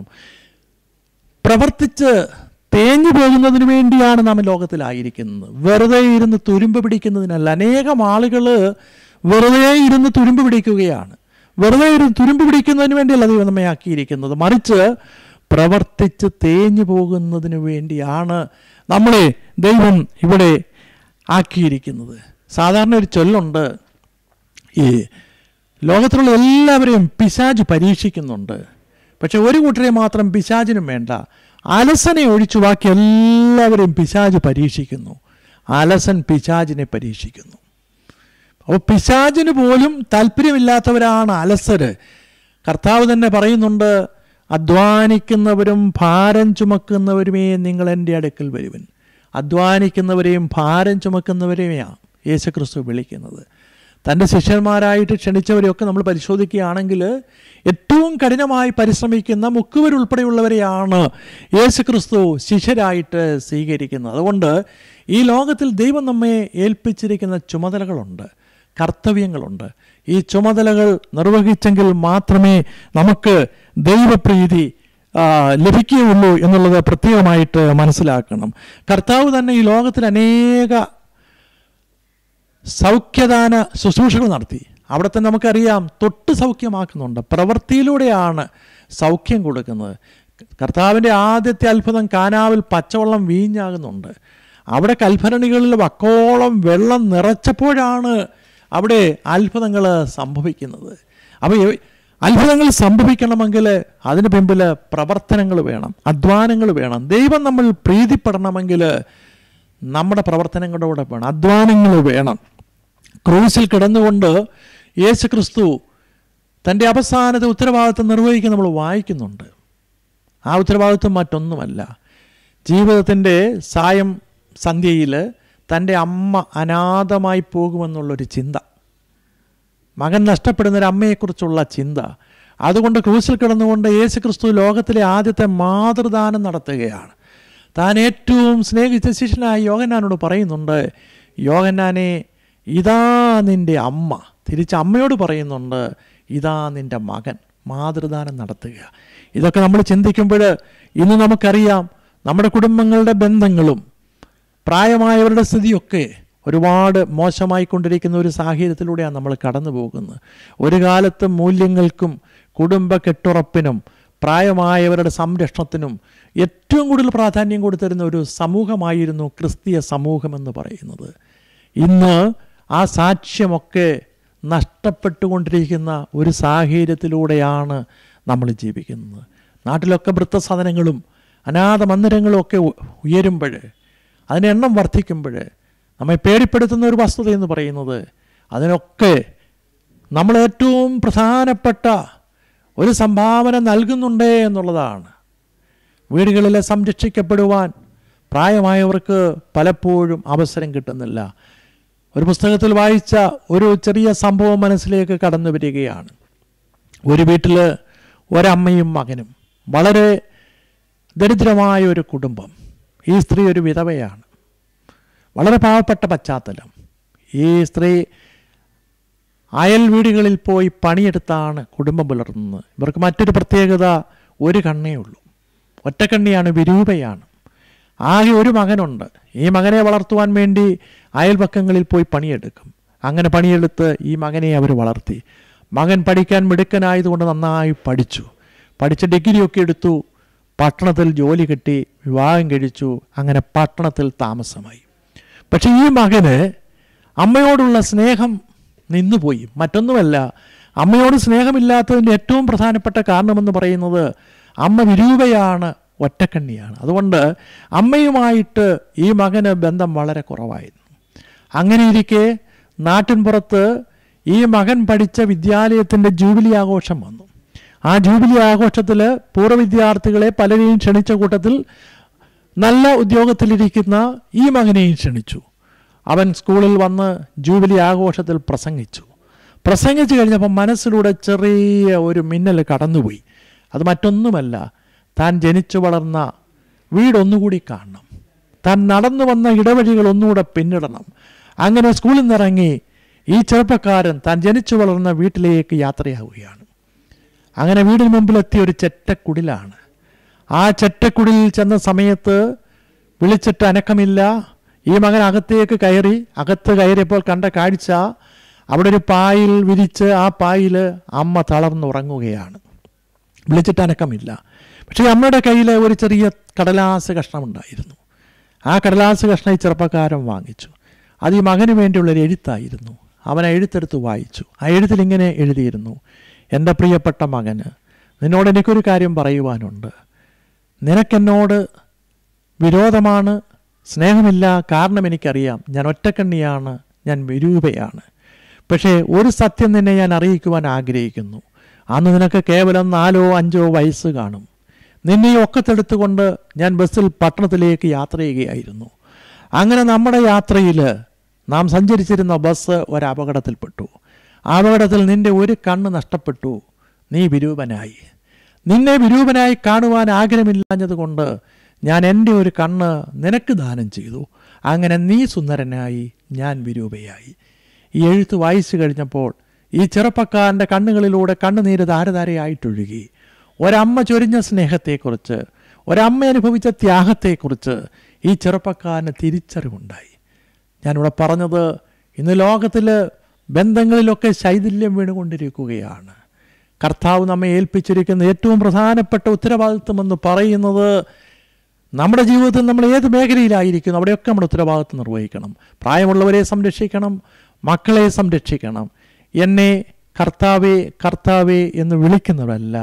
പ്രവർത്തിച്ച് തേഞ്ഞു പോകുന്നതിന് വേണ്ടിയാണ് നാം ലോകത്തിലായിരിക്കുന്നത് വെറുതെ ഇരുന്ന് തുരുമ്പ് പിടിക്കുന്നതിനല്ല അനേകം ആളുകൾ വെറുതെ ഇരുന്ന് തുരുമ്പ് പിടിക്കുകയാണ് വെറുതെ ഇരുന്ന് തുരുമ്പ് പിടിക്കുന്നതിന് വേണ്ടിയല്ല ദൈവം നമ്മെ ആക്കിയിരിക്കുന്നത് മറിച്ച് പ്രവർത്തിച്ച് തേഞ്ഞു പോകുന്നതിന് വേണ്ടിയാണ് നമ്മളെ ദൈവം ഇവിടെ ആക്കിയിരിക്കുന്നത് സാധാരണ ഒരു ചൊല്ലുണ്ട് ഈ ലോകത്തിലുള്ള എല്ലാവരെയും പിശാജ് പരീക്ഷിക്കുന്നുണ്ട് പക്ഷെ ഒരു കൂട്ടരെ മാത്രം പിശാചിനും വേണ്ട അലസനെ ഒഴിച്ചു ബാക്കി എല്ലാവരെയും പിശാജ് പരീക്ഷിക്കുന്നു അലസൻ പിശാജിനെ പരീക്ഷിക്കുന്നു അപ്പോൾ പിശാചിന് പോലും താല്പര്യമില്ലാത്തവരാണ് അലസര് കർത്താവ് തന്നെ പറയുന്നുണ്ട് അധ്വാനിക്കുന്നവരും ഭാരം ചുമക്കുന്നവരുമേ നിങ്ങൾ എൻ്റെ അടുക്കൽ വരുവൻ അധ്വാനിക്കുന്നവരെയും ഭാരം ചുമക്കുന്നവരെയുമാണ് യേശുക്രിസ്തു വിളിക്കുന്നത് തൻ്റെ ശിഷ്യന്മാരായിട്ട് ക്ഷണിച്ചവരെയൊക്കെ നമ്മൾ പരിശോധിക്കുകയാണെങ്കിൽ ഏറ്റവും കഠിനമായി പരിശ്രമിക്കുന്ന മുക്കുവരുൾപ്പെടെയുള്ളവരെയാണ് യേശുക്രിസ്തു ശിഷ്യരായിട്ട് സ്വീകരിക്കുന്നത് അതുകൊണ്ട് ഈ ലോകത്തിൽ ദൈവം നമ്മെ ഏൽപ്പിച്ചിരിക്കുന്ന ചുമതലകളുണ്ട് കർത്തവ്യങ്ങളുണ്ട് ഈ ചുമതലകൾ നിർവഹിച്ചെങ്കിൽ മാത്രമേ നമുക്ക് ദൈവപ്രീതി ആ, ലഭിക്കുകയുള്ളൂ എന്നുള്ളത് പ്രത്യേകമായിട്ട് മനസ്സിലാക്കണം കർത്താവ് തന്നെ ഈ ലോകത്തിൽ അനേക സൗഖ്യദാന ശുശ്രൂഷകൾ നടത്തി അവിടെ തന്നെ നമുക്കറിയാം തൊട്ട് സൗഖ്യമാക്കുന്നുണ്ട് പ്രവൃത്തിയിലൂടെയാണ് സൗഖ്യം കൊടുക്കുന്നത് കർത്താവിൻ്റെ ആദ്യത്തെ അത്ഭുതം കാനാവിൽ പച്ചവെള്ളം വീഞ്ഞാകുന്നുണ്ട് അവിടെ കൽഭരണികളിൽ വക്കോളം വെള്ളം നിറച്ചപ്പോഴാണ് അവിടെ അത്ഭുതങ്ങൾ സംഭവിക്കുന്നത് അപ്പോൾ ഈ അത്ഭുതങ്ങൾ സംഭവിക്കണമെങ്കിൽ അതിന് പിമ്പിൽ പ്രവർത്തനങ്ങൾ വേണം അധ്വാനങ്ങൾ വേണം ദൈവം നമ്മൾ പ്രീതിപ്പെടണമെങ്കിൽ നമ്മുടെ പ്രവർത്തനങ്ങളുടെ കൂടെ വേണം അധ്വാനങ്ങൾ വേണം ക്രൂസിൽ കിടന്നുകൊണ്ട് യേശു ക്രിസ്തു തൻ്റെ അവസാനത്തെ ഉത്തരവാദിത്വം നിർവഹിക്കാൻ നമ്മൾ വായിക്കുന്നുണ്ട് ആ ഉത്തരവാദിത്വം മറ്റൊന്നുമല്ല ജീവിതത്തിൻ്റെ സായം സന്ധ്യയിൽ തൻ്റെ അമ്മ അനാഥമായി പോകുമെന്നുള്ളൊരു ചിന്ത മകൻ നഷ്ടപ്പെടുന്ന ഒരു അമ്മയെക്കുറിച്ചുള്ള ചിന്ത അതുകൊണ്ട് ക്രൂസിൽ കിടന്നുകൊണ്ട് യേശു ക്രിസ്തു ലോകത്തിലെ ആദ്യത്തെ മാതൃദാനം നടത്തുകയാണ് താൻ ഏറ്റവും സ്നേഹിച്ച ശിഷ്യനായ യോഗന്നാനോട് പറയുന്നുണ്ട് യോഗന്നാനെ ഇതാ നിൻ്റെ അമ്മ തിരിച്ച് അമ്മയോട് പറയുന്നുണ്ട് ഇതാ നിൻ്റെ മകൻ മാതൃദാനം നടത്തുക ഇതൊക്കെ നമ്മൾ ചിന്തിക്കുമ്പോൾ ഇന്ന് നമുക്കറിയാം നമ്മുടെ കുടുംബങ്ങളുടെ ബന്ധങ്ങളും പ്രായമായവരുടെ സ്ഥിതിയൊക്കെ ഒരുപാട് മോശമായിക്കൊണ്ടിരിക്കുന്ന ഒരു സാഹചര്യത്തിലൂടെയാണ് നമ്മൾ കടന്നു പോകുന്നത് ഒരു കാലത്ത് മൂല്യങ്ങൾക്കും കുടുംബ കെട്ടുറപ്പിനും പ്രായമായവരുടെ സംരക്ഷണത്തിനും ഏറ്റവും കൂടുതൽ പ്രാധാന്യം കൊടുത്തിരുന്ന ഒരു സമൂഹമായിരുന്നു ക്രിസ്തീയ സമൂഹമെന്ന് പറയുന്നത് ഇന്ന് ആ സാക്ഷ്യമൊക്കെ നഷ്ടപ്പെട്ടുകൊണ്ടിരിക്കുന്ന ഒരു സാഹചര്യത്തിലൂടെയാണ് നമ്മൾ ജീവിക്കുന്നത് നാട്ടിലൊക്കെ വൃത്തസാധനങ്ങളും അനാഥ മന്ദിരങ്ങളും ഒക്കെ ഉ- ഉയരുമ്പോൾ അതിൻ്റെ എണ്ണം വർദ്ധിക്കുമ്പോൾ നമ്മെ പേടിപ്പെടുത്തുന്ന ഒരു വസ്തുത എന്ന് പറയുന്നത് അതിനൊക്കെ നമ്മൾ ഏറ്റവും പ്രധാനപ്പെട്ട ഒരു സംഭാവന നൽകുന്നുണ്ട് എന്നുള്ളതാണ് വീടുകളിൽ സംരക്ഷിക്കപ്പെടുവാൻ പ്രായമായവർക്ക് പലപ്പോഴും അവസരം കിട്ടുന്നില്ല ഒരു പുസ്തകത്തിൽ വായിച്ച ഒരു ചെറിയ സംഭവം മനസ്സിലേക്ക് കടന്നു വരികയാണ് ഒരു വീട്ടിൽ ഒരമ്മയും മകനും വളരെ ദരിദ്രമായ ഒരു കുടുംബം ഈ സ്ത്രീ ഒരു വിധവയാണ് വളരെ പാവപ്പെട്ട പശ്ചാത്തലം ഈ സ്ത്രീ അയൽ വീടുകളിൽ പോയി പണിയെടുത്താണ് കുടുംബം പുലർത്തുന്നത് ഇവർക്ക് മറ്റൊരു പ്രത്യേകത ഒരു കണ്ണേ ഉള്ളൂ ഒറ്റക്കണ്ണിയാണ് വിരൂപയാണ് ആകെ ഒരു മകനുണ്ട് ഈ മകനെ വളർത്തുവാൻ വേണ്ടി അയൽപക്കങ്ങളിൽ പോയി പണിയെടുക്കും അങ്ങനെ പണിയെടുത്ത് ഈ മകനെ അവർ വളർത്തി മകൻ പഠിക്കാൻ മിടുക്കനായതുകൊണ്ട് നന്നായി പഠിച്ചു പഠിച്ച് ഡിഗ്രിയൊക്കെ എടുത്തു പട്ടണത്തിൽ ജോലി കിട്ടി വിവാഹം കഴിച്ചു അങ്ങനെ പട്ടണത്തിൽ താമസമായി പക്ഷെ ഈ മകന് അമ്മയോടുള്ള സ്നേഹം നിന്നുപോയി മറ്റൊന്നുമല്ല അമ്മയോട് സ്നേഹമില്ലാത്തതിൻ്റെ ഏറ്റവും പ്രധാനപ്പെട്ട കാരണമെന്ന് പറയുന്നത് അമ്മ വിരൂപയാണ് ഒറ്റക്കണ്ണിയാണ് അതുകൊണ്ട് അമ്മയുമായിട്ട് ഈ മകന് ബന്ധം വളരെ കുറവായിരുന്നു അങ്ങനെ ഇരിക്കെ നാട്ടിൻപുറത്ത് ഈ മകൻ പഠിച്ച വിദ്യാലയത്തിൻ്റെ ജൂബിലി ആഘോഷം വന്നു ആ ജൂബിലി ആഘോഷത്തിൽ പൂർവ്വ വിദ്യാർത്ഥികളെ പലരെയും ക്ഷണിച്ച കൂട്ടത്തിൽ നല്ല ഉദ്യോഗത്തിലിരിക്കുന്ന ഈ മകനെയും ക്ഷണിച്ചു അവൻ സ്കൂളിൽ വന്ന് ജൂബിലി ആഘോഷത്തിൽ പ്രസംഗിച്ചു പ്രസംഗിച്ചു കഴിഞ്ഞപ്പോൾ മനസ്സിലൂടെ ചെറിയ ഒരു മിന്നൽ കടന്നുപോയി അത് മറ്റൊന്നുമല്ല താൻ ജനിച്ചു വളർന്ന വീടൊന്നുകൂടി കാണണം താൻ നടന്നു വന്ന ഇടവഴികൾ ഒന്നുകൂടെ പിന്നിടണം അങ്ങനെ സ്കൂളിൽ നിന്നിറങ്ങി ഈ ചെറുപ്പക്കാരൻ താൻ ജനിച്ചു വളർന്ന വീട്ടിലേക്ക് യാത്രയാവുകയാണ് അങ്ങനെ വീടിന് മുമ്പിലെത്തിയ ഒരു ചെറ്റക്കുടിലാണ് ആ ചെറ്റക്കുടിൽ ചെന്ന സമയത്ത് വിളിച്ചിട്ട് അനക്കമില്ല ഈ മകൻ അകത്തേക്ക് കയറി അകത്ത് കയറിയപ്പോൾ കണ്ട കാഴ്ച അവിടെ ഒരു പായിൽ വിരിച്ച് ആ പായിൽ അമ്മ തളർന്നുറങ്ങുകയാണ് വിളിച്ചിട്ട് അനക്കമില്ല പക്ഷേ അമ്മയുടെ കയ്യിൽ ഒരു ചെറിയ കടലാസ് കഷ്ണമുണ്ടായിരുന്നു ആ കടലാസ് കഷ്ണം ഈ ചെറുപ്പക്കാരൻ വാങ്ങിച്ചു അത് ഈ മകന് വേണ്ടിയുള്ളൊരു എഴുത്തായിരുന്നു അവൻ ആ എഴുത്തെടുത്ത് വായിച്ചു ആ എഴുത്തിൽ ഇങ്ങനെ എഴുതിയിരുന്നു എൻ്റെ പ്രിയപ്പെട്ട മകന് നിന്നോട് എനിക്കൊരു കാര്യം പറയുവാനുണ്ട് നിനക്കെന്നോട് വിരോധമാണ് സ്നേഹമില്ല കാരണം എനിക്കറിയാം ഞാൻ ഒറ്റക്കണ്ണിയാണ് ഞാൻ വിരൂപയാണ് പക്ഷേ ഒരു സത്യം നിന്നെ ഞാൻ അറിയിക്കുവാൻ ആഗ്രഹിക്കുന്നു അന്ന് നിനക്ക് കേവലം നാലോ അഞ്ചോ വയസ്സ് കാണും നിന്നെ ഈ ഒക്കത്തെടുത്തുകൊണ്ട് ഞാൻ ബസ്സിൽ പട്ടണത്തിലേക്ക് യാത്ര ചെയ്യുകയായിരുന്നു അങ്ങനെ നമ്മുടെ യാത്രയിൽ നാം സഞ്ചരിച്ചിരുന്ന ബസ് ഒരു അപകടത്തിൽപ്പെട്ടു ആ അപകടത്തിൽ നിന്റെ ഒരു കണ്ണ് നഷ്ടപ്പെട്ടു നീ വിരൂപനായി നിന്നെ വിരൂപനായി കാണുവാൻ ആഗ്രഹമില്ലാഞ്ഞതുകൊണ്ട് ഞാൻ എൻ്റെ ഒരു കണ്ണ് നിനക്ക് ദാനം ചെയ്തു അങ്ങനെ നീ സുന്ദരനായി ഞാൻ വിരൂപയായി ഈ എഴുത്ത് വായിച്ചു കഴിഞ്ഞപ്പോൾ ഈ ചെറുപ്പക്കാരൻ്റെ കണ്ണുകളിലൂടെ കണ്ണുനീര് ധാരധാരയായിട്ടൊഴുകി ഒരമ്മ ചൊരിഞ്ഞ സ്നേഹത്തെക്കുറിച്ച് ഒരമ്മ അനുഭവിച്ച ത്യാഗത്തെക്കുറിച്ച് ഈ ചെറുപ്പക്കാരന് തിരിച്ചറിവുണ്ടായി ഞാനിവിടെ പറഞ്ഞത് ഇന്ന് ലോകത്തിൽ ബന്ധങ്ങളിലൊക്കെ ശൈഥില്യം വീണുകൊണ്ടിരിക്കുകയാണ് കർത്താവ് നമ്മെ ഏൽപ്പിച്ചിരിക്കുന്ന ഏറ്റവും പ്രധാനപ്പെട്ട ഉത്തരവാദിത്വം എന്ന് പറയുന്നത് നമ്മുടെ ജീവിതത്തിൽ നമ്മൾ ഏത് മേഖലയിലായിരിക്കുന്നു അവിടെയൊക്കെ നമ്മുടെ ഉത്തരവാദിത്വം നിർവഹിക്കണം പ്രായമുള്ളവരെ സംരക്ഷിക്കണം മക്കളെ സംരക്ഷിക്കണം എന്നെ കർത്താവേ കർത്താവേ എന്ന് വിളിക്കുന്നവരല്ല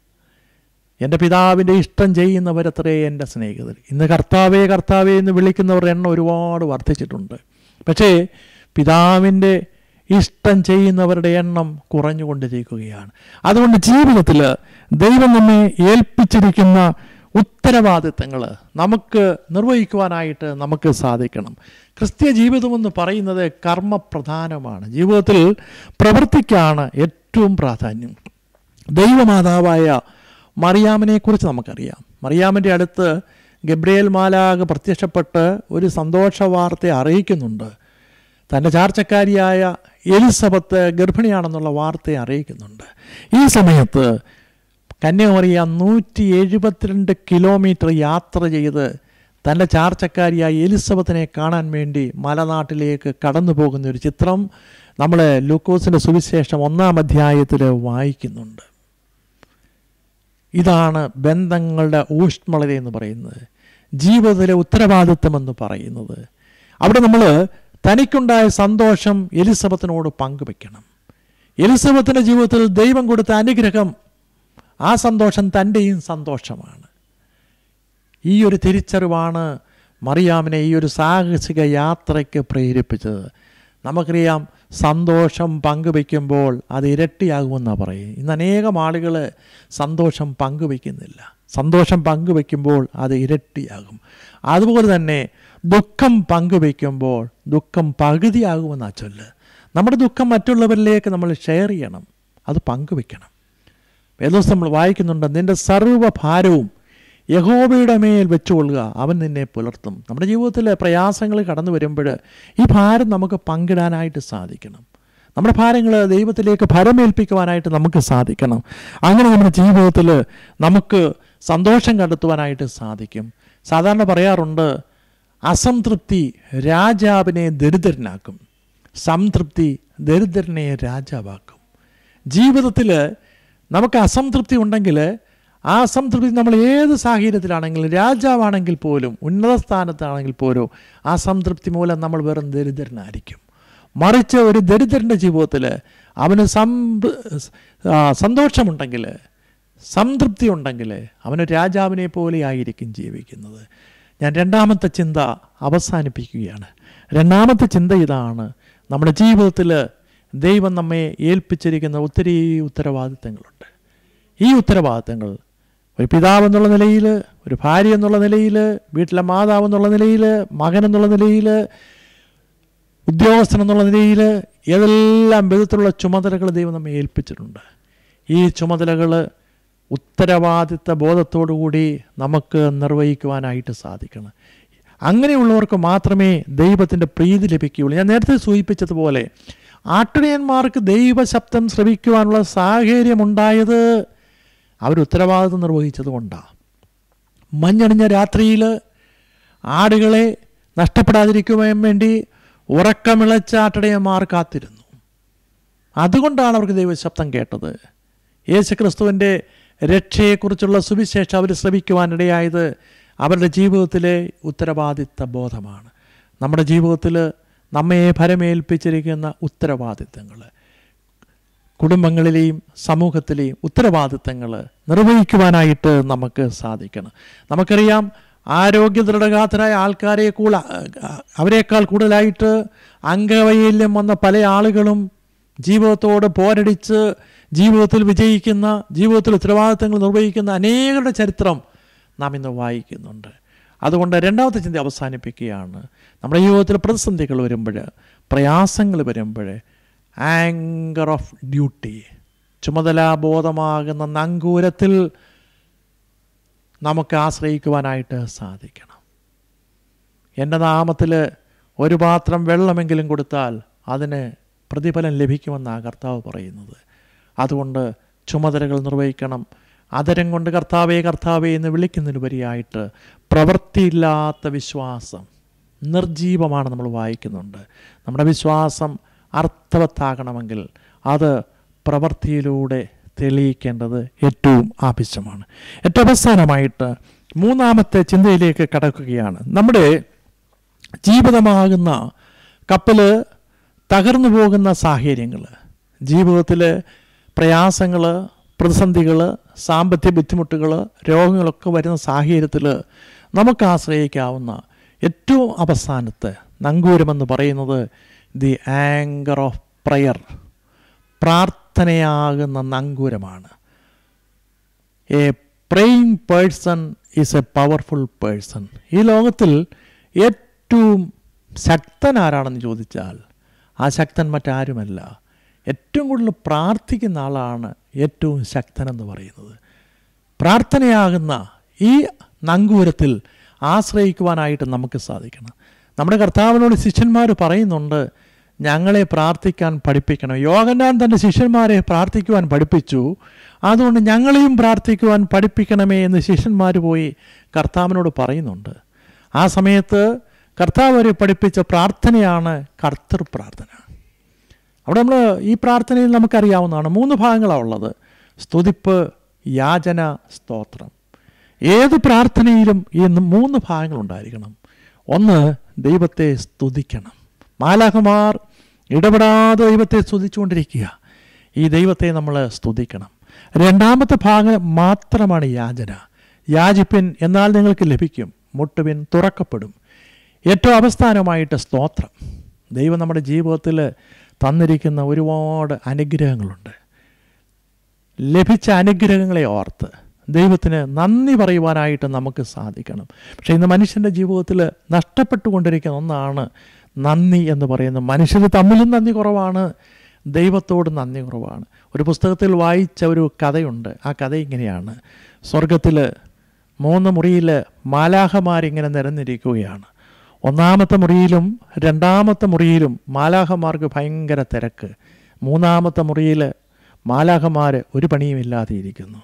എൻ്റെ പിതാവിൻ്റെ ഇഷ്ടം ചെയ്യുന്നവരത്രേ എൻ്റെ സ്നേഹിതർ ഇന്ന് കർത്താവേ കർത്താവേ എന്ന് വിളിക്കുന്നവരുടെ എണ്ണം ഒരുപാട് വർദ്ധിച്ചിട്ടുണ്ട് പക്ഷേ പിതാവിൻ്റെ ഇഷ്ടം ചെയ്യുന്നവരുടെ എണ്ണം കുറഞ്ഞുകൊണ്ടിരിക്കുകയാണ് അതുകൊണ്ട് ജീവിതത്തിൽ ദൈവം നമ്മെ ഏൽപ്പിച്ചിരിക്കുന്ന ഉത്തരവാദിത്തങ്ങൾ നമുക്ക് നിർവഹിക്കുവാനായിട്ട് നമുക്ക് സാധിക്കണം ക്രിസ്ത്യ ജീവിതമെന്ന് പറയുന്നത് കർമ്മപ്രധാനമാണ് ജീവിതത്തിൽ പ്രവൃത്തിക്കാണ് ഏറ്റവും പ്രാധാന്യം ദൈവമാതാവായ മറിയാമിനെക്കുറിച്ച് നമുക്കറിയാം മറിയാമിൻ്റെ അടുത്ത് ഗബ്രിയേൽ മാലാഗ് പ്രത്യക്ഷപ്പെട്ട് ഒരു സന്തോഷ വാർത്ത അറിയിക്കുന്നുണ്ട് തൻ്റെ ചാർച്ചക്കാരിയായ എലിസബത്ത് ഗർഭിണിയാണെന്നുള്ള വാർത്തയെ അറിയിക്കുന്നുണ്ട് ഈ സമയത്ത് കന്യാകുമറിയ നൂറ്റി എഴുപത്തിരണ്ട് കിലോമീറ്റർ യാത്ര ചെയ്ത് തൻ്റെ ചാർച്ചക്കാരിയായ എലിസബത്തിനെ കാണാൻ വേണ്ടി മലനാട്ടിലേക്ക് കടന്നു പോകുന്ന ഒരു ചിത്രം നമ്മൾ ലൂക്കോസിൻ്റെ സുവിശേഷം ഒന്നാം അധ്യായത്തിൽ വായിക്കുന്നുണ്ട് ഇതാണ് ബന്ധങ്ങളുടെ ഊഷ്മളത എന്ന് പറയുന്നത് ജീവിതത്തിലെ ഉത്തരവാദിത്വം എന്ന് പറയുന്നത് അവിടെ നമ്മൾ തനിക്കുണ്ടായ സന്തോഷം എലിസബത്തിനോട് പങ്കുവെക്കണം എലിസബത്തിൻ്റെ ജീവിതത്തിൽ ദൈവം കൊടുത്ത അനുഗ്രഹം ആ സന്തോഷം തൻ്റെയും സന്തോഷമാണ് ഈ ഒരു തിരിച്ചറിവാണ് മറിയാമിനെ ഈ ഒരു സാഹസിക യാത്രയ്ക്ക് പ്രേരിപ്പിച്ചത് നമുക്കറിയാം സന്തോഷം പങ്കുവയ്ക്കുമ്പോൾ അത് ഇരട്ടിയാകുമെന്നാണ് പറയും ഇന്ന് അനേകം ആളുകൾ സന്തോഷം പങ്കുവയ്ക്കുന്നില്ല സന്തോഷം പങ്കുവയ്ക്കുമ്പോൾ അത് ഇരട്ടിയാകും അതുപോലെ തന്നെ ദുഃഖം പങ്കുവയ്ക്കുമ്പോൾ ദുഃഖം പകുതിയാകുമെന്നാ ചൊല്ല് നമ്മുടെ ദുഃഖം മറ്റുള്ളവരിലേക്ക് നമ്മൾ ഷെയർ ചെയ്യണം അത് പങ്കുവയ്ക്കണം വേദോസ് നമ്മൾ വായിക്കുന്നുണ്ട് നിന്റെ സർവ്വഭാരവും യഹോബയുടെ മേൽ വെച്ചുകൊള്ളുക അവൻ നിന്നെ പുലർത്തും നമ്മുടെ ജീവിതത്തിൽ പ്രയാസങ്ങൾ കടന്നു വരുമ്പോൾ ഈ ഭാരം നമുക്ക് പങ്കിടാനായിട്ട് സാധിക്കണം നമ്മുടെ ഭാരങ്ങൾ ദൈവത്തിലേക്ക് ഭരമേൽപ്പിക്കുവാനായിട്ട് നമുക്ക് സാധിക്കണം അങ്ങനെ നമ്മുടെ ജീവിതത്തിൽ നമുക്ക് സന്തോഷം കണ്ടെത്തുവാനായിട്ട് സാധിക്കും സാധാരണ പറയാറുണ്ട് അസംതൃപ്തി രാജാവിനെ ദരിദ്രനാക്കും സംതൃപ്തി ദരിദ്രനെ രാജാവാക്കും ജീവിതത്തിൽ നമുക്ക് അസംതൃപ്തി ഉണ്ടെങ്കിൽ ആ അസംതൃപ്തി നമ്മൾ ഏത് സാഹചര്യത്തിലാണെങ്കിലും രാജാവാണെങ്കിൽ പോലും ഉന്നത സ്ഥാനത്താണെങ്കിൽ പോലും ആ സംതൃപ്തി മൂലം നമ്മൾ വെറും ദരിദ്രനായിരിക്കും മറിച്ച് ഒരു ദരിദ്രൻ്റെ ജീവിതത്തിൽ അവന് സംപ് ആ, സന്തോഷമുണ്ടെങ്കിൽ സംതൃപ്തി ഉണ്ടെങ്കിൽ അവന് രാജാവിനെ പോലെ ആയിരിക്കും ജീവിക്കുന്നത് ഞാൻ രണ്ടാമത്തെ ചിന്ത അവസാനിപ്പിക്കുകയാണ് രണ്ടാമത്തെ ചിന്ത ഇതാണ് നമ്മുടെ ജീവിതത്തിൽ ദൈവം നമ്മെ ഏൽപ്പിച്ചിരിക്കുന്ന ഒത്തിരി ഉത്തരവാദിത്തങ്ങളുണ്ട് ഈ ഉത്തരവാദിത്തങ്ങൾ ഒരു പിതാവ് എന്നുള്ള നിലയിൽ ഒരു ഭാര്യ എന്നുള്ള നിലയിൽ വീട്ടിലെ മാതാവ് എന്നുള്ള നിലയിൽ മകൻ എന്നുള്ള നിലയിൽ ഉദ്യോഗസ്ഥൻ എന്നുള്ള നിലയിൽ ഏതെല്ലാം വിധത്തിലുള്ള ചുമതലകൾ ദൈവം നമ്മെ ഏൽപ്പിച്ചിട്ടുണ്ട് ഈ ചുമതലകൾ ഉത്തരവാദിത്ത ബോധത്തോടുകൂടി നമുക്ക് നിർവഹിക്കുവാനായിട്ട് സാധിക്കണം അങ്ങനെയുള്ളവർക്ക് മാത്രമേ ദൈവത്തിൻ്റെ പ്രീതി ലഭിക്കുകയുള്ളൂ ഞാൻ നേരത്തെ സൂചിപ്പിച്ചതുപോലെ ആട്ടിടയന്മാർക്ക് ദൈവശബ്ദം ശ്രവിക്കുവാനുള്ള സാഹചര്യമുണ്ടായത് അവർ ഉത്തരവാദിത്വം നിർവഹിച്ചത് കൊണ്ടാണ് മഞ്ഞണിഞ്ഞ രാത്രിയിൽ ആടുകളെ നഷ്ടപ്പെടാതിരിക്കുവാൻ വേണ്ടി ഉറക്കമിളച്ച ആട്ടിടയന്മാർ കാത്തിരുന്നു അതുകൊണ്ടാണ് അവർക്ക് ദൈവശബ്ദം കേട്ടത് യേശുക്രിസ്തുവിൻ്റെ രക്ഷയെക്കുറിച്ചുള്ള സുവിശേഷം അവർ ശ്രമിക്കുവാനിടയായത് അവരുടെ ജീവിതത്തിലെ ഉത്തരവാദിത്ത ബോധമാണ് നമ്മുടെ ജീവിതത്തിൽ നമ്മെ ഭരമേൽപ്പിച്ചിരിക്കുന്ന ഉത്തരവാദിത്തങ്ങൾ കുടുംബങ്ങളിലെയും സമൂഹത്തിലെയും ഉത്തരവാദിത്തങ്ങൾ നിർവഹിക്കുവാനായിട്ട് നമുക്ക് സാധിക്കണം നമുക്കറിയാം ആരോഗ്യ ദൃഢഗാത്രരായ ആൾക്കാരെ കൂട അവരെക്കാൾ കൂടുതലായിട്ട് അംഗവൈകല്യം വന്ന പല ആളുകളും ജീവിതത്തോട് പോരടിച്ച് ജീവിതത്തിൽ വിജയിക്കുന്ന ജീവിതത്തിൽ ഉത്തരവാദിത്തങ്ങൾ നിർവഹിക്കുന്ന അനേകരുടെ ചരിത്രം നാം ഇന്ന് വായിക്കുന്നുണ്ട് അതുകൊണ്ട് രണ്ടാമത്തെ ചിന്ത അവസാനിപ്പിക്കുകയാണ് നമ്മുടെ ജീവിതത്തിൽ പ്രതിസന്ധികൾ വരുമ്പോൾ പ്രയാസങ്ങൾ വരുമ്പോൾ ആങ്കർ ഓഫ് ഡ്യൂട്ടി ചുമതലാബോധമാകുന്ന നങ്കൂരത്തിൽ നമുക്ക് ആശ്രയിക്കുവാനായിട്ട് സാധിക്കണം എൻ്റെ നാമത്തിൽ ഒരു പാത്രം വെള്ളമെങ്കിലും കൊടുത്താൽ അതിന് പ്രതിഫലം ലഭിക്കുമെന്നാണ് കർത്താവ് പറയുന്നത് അതുകൊണ്ട് ചുമതലകൾ നിർവഹിക്കണം അതരം കൊണ്ട് കർത്താവേ കർത്താവേ എന്ന് വിളിക്കുന്നതിനുപരിയായിട്ട് പ്രവൃത്തിയില്ലാത്ത വിശ്വാസം നിർജീവമാണ് നമ്മൾ വായിക്കുന്നുണ്ട് നമ്മുടെ വിശ്വാസം അർത്ഥവത്താകണമെങ്കിൽ അത് പ്രവൃത്തിയിലൂടെ തെളിയിക്കേണ്ടത് ഏറ്റവും ആവശ്യമാണ് ഏറ്റവും അവസാനമായിട്ട് മൂന്നാമത്തെ ചിന്തയിലേക്ക് കടക്കുകയാണ് നമ്മുടെ ജീവിതമാകുന്ന കപ്പൽ തകർന്നു പോകുന്ന സാഹചര്യങ്ങൾ ജീവിതത്തിൽ പ്രയാസങ്ങൾ പ്രതിസന്ധികൾ സാമ്പത്തിക ബുദ്ധിമുട്ടുകൾ രോഗങ്ങളൊക്കെ വരുന്ന സാഹചര്യത്തിൽ നമുക്ക് ആശ്രയിക്കാവുന്ന ഏറ്റവും അവസാനത്തെ നങ്കൂരമെന്ന് പറയുന്നത് ദി ആങ്കർ ഓഫ് പ്രയർ പ്രാർത്ഥനയാകുന്ന നങ്കൂരമാണ് a praying person is a powerful person ഈ ലോകത്തിൽ ഏറ്റവും ശക്തൻ ആരാണെന്ന് ചോദിച്ചാൽ ആ ശക്തൻ മറ്റാരുമല്ല ഏറ്റവും കൂടുതൽ പ്രാർത്ഥിക്കുന്ന ആളാണ് ഏറ്റവും ശക്തനെന്ന് പറയുന്നത് പ്രാർത്ഥനയാകുന്ന ഈ നങ്കൂരത്തിൽ ആശ്രയിക്കുവാനായിട്ട് നമുക്ക് സാധിക്കണം നമ്മുടെ കർത്താവിനോട് ശിഷ്യന്മാർ പറയുന്നുണ്ട് ഞങ്ങളെ പ്രാർത്ഥിക്കാൻ പഠിപ്പിക്കണം യോഗനാൻ തൻ്റെ ശിഷ്യന്മാരെ പ്രാർത്ഥിക്കുവാൻ പഠിപ്പിച്ചു അതുകൊണ്ട് ഞങ്ങളെയും പ്രാർത്ഥിക്കുവാൻ പഠിപ്പിക്കണമേ എന്ന് ശിഷ്യന്മാർ പോയി കർത്താവിനോട് പറയുന്നുണ്ട് ആ സമയത്ത് കർത്താവ് അവരെ പഠിപ്പിച്ച പ്രാർത്ഥനയാണ് കർത്തൃ പ്രാർത്ഥന അവിടെ നമ്മൾ ഈ പ്രാർത്ഥനയിൽ നമുക്കറിയാവുന്നതാണ് മൂന്ന് ഭാഗങ്ങളാണ് ഉള്ളത് സ്തുതിപ്പ് യാചന സ്തോത്രം ഏത് പ്രാർത്ഥനയിലും ഈ മൂന്ന് ഭാഗങ്ങളുണ്ടായിരിക്കണം ഒന്ന് ദൈവത്തെ സ്തുതിക്കണം മാലാഖമാർ ഇടപെടാതെ ദൈവത്തെ സ്തുതിച്ചുകൊണ്ടിരിക്കുക ഈ ദൈവത്തെ നമ്മൾ സ്തുതിക്കണം രണ്ടാമത്തെ ഭാഗം മാത്രമാണ് യാചന യാചിപ്പിൻ എന്നാൽ നിങ്ങൾക്ക് ലഭിക്കും മുട്ടുവിൻ തുറക്കപ്പെടും ഏറ്റവും അവസ്ഥാനമായിട്ട് സ്തോത്രം ദൈവം നമ്മുടെ ജീവിതത്തിൽ തന്നിരിക്കുന്ന ഒരുപാട് അനുഗ്രഹങ്ങളുണ്ട് ലഭിച്ച അനുഗ്രഹങ്ങളെ ഓർത്ത് ദൈവത്തിന് നന്ദി പറയുവാനായിട്ട് നമുക്ക് സാധിക്കണം പക്ഷേ ഇന്ന് മനുഷ്യൻ്റെ ജീവിതത്തിൽ നഷ്ടപ്പെട്ടുകൊണ്ടിരിക്കുന്ന ഒന്നാണ് നന്ദി എന്ന് പറയുന്നത് മനുഷ്യർ തമ്മിലും നന്ദി കുറവാണ് ദൈവത്തോട് നന്ദി കുറവാണ് ഒരു പുസ്തകത്തിൽ വായിച്ച ഒരു കഥയുണ്ട് ആ കഥ ഇങ്ങനെയാണ് സ്വർഗത്തിൽ മൂന്ന് മുറിയിൽ മാലാഹമാരിങ്ങനെ നിരന്നിരിക്കുകയാണ് ഒന്നാമത്തെ മുറിയിലും രണ്ടാമത്തെ മുറിയിലും മാലാഹമാർക്ക് ഭയങ്കര തിരക്ക് മൂന്നാമത്തെ മുറിയിൽ മാലാഹമാർ ഒരു പണിയുമില്ലാതെ ഇരിക്കുന്നു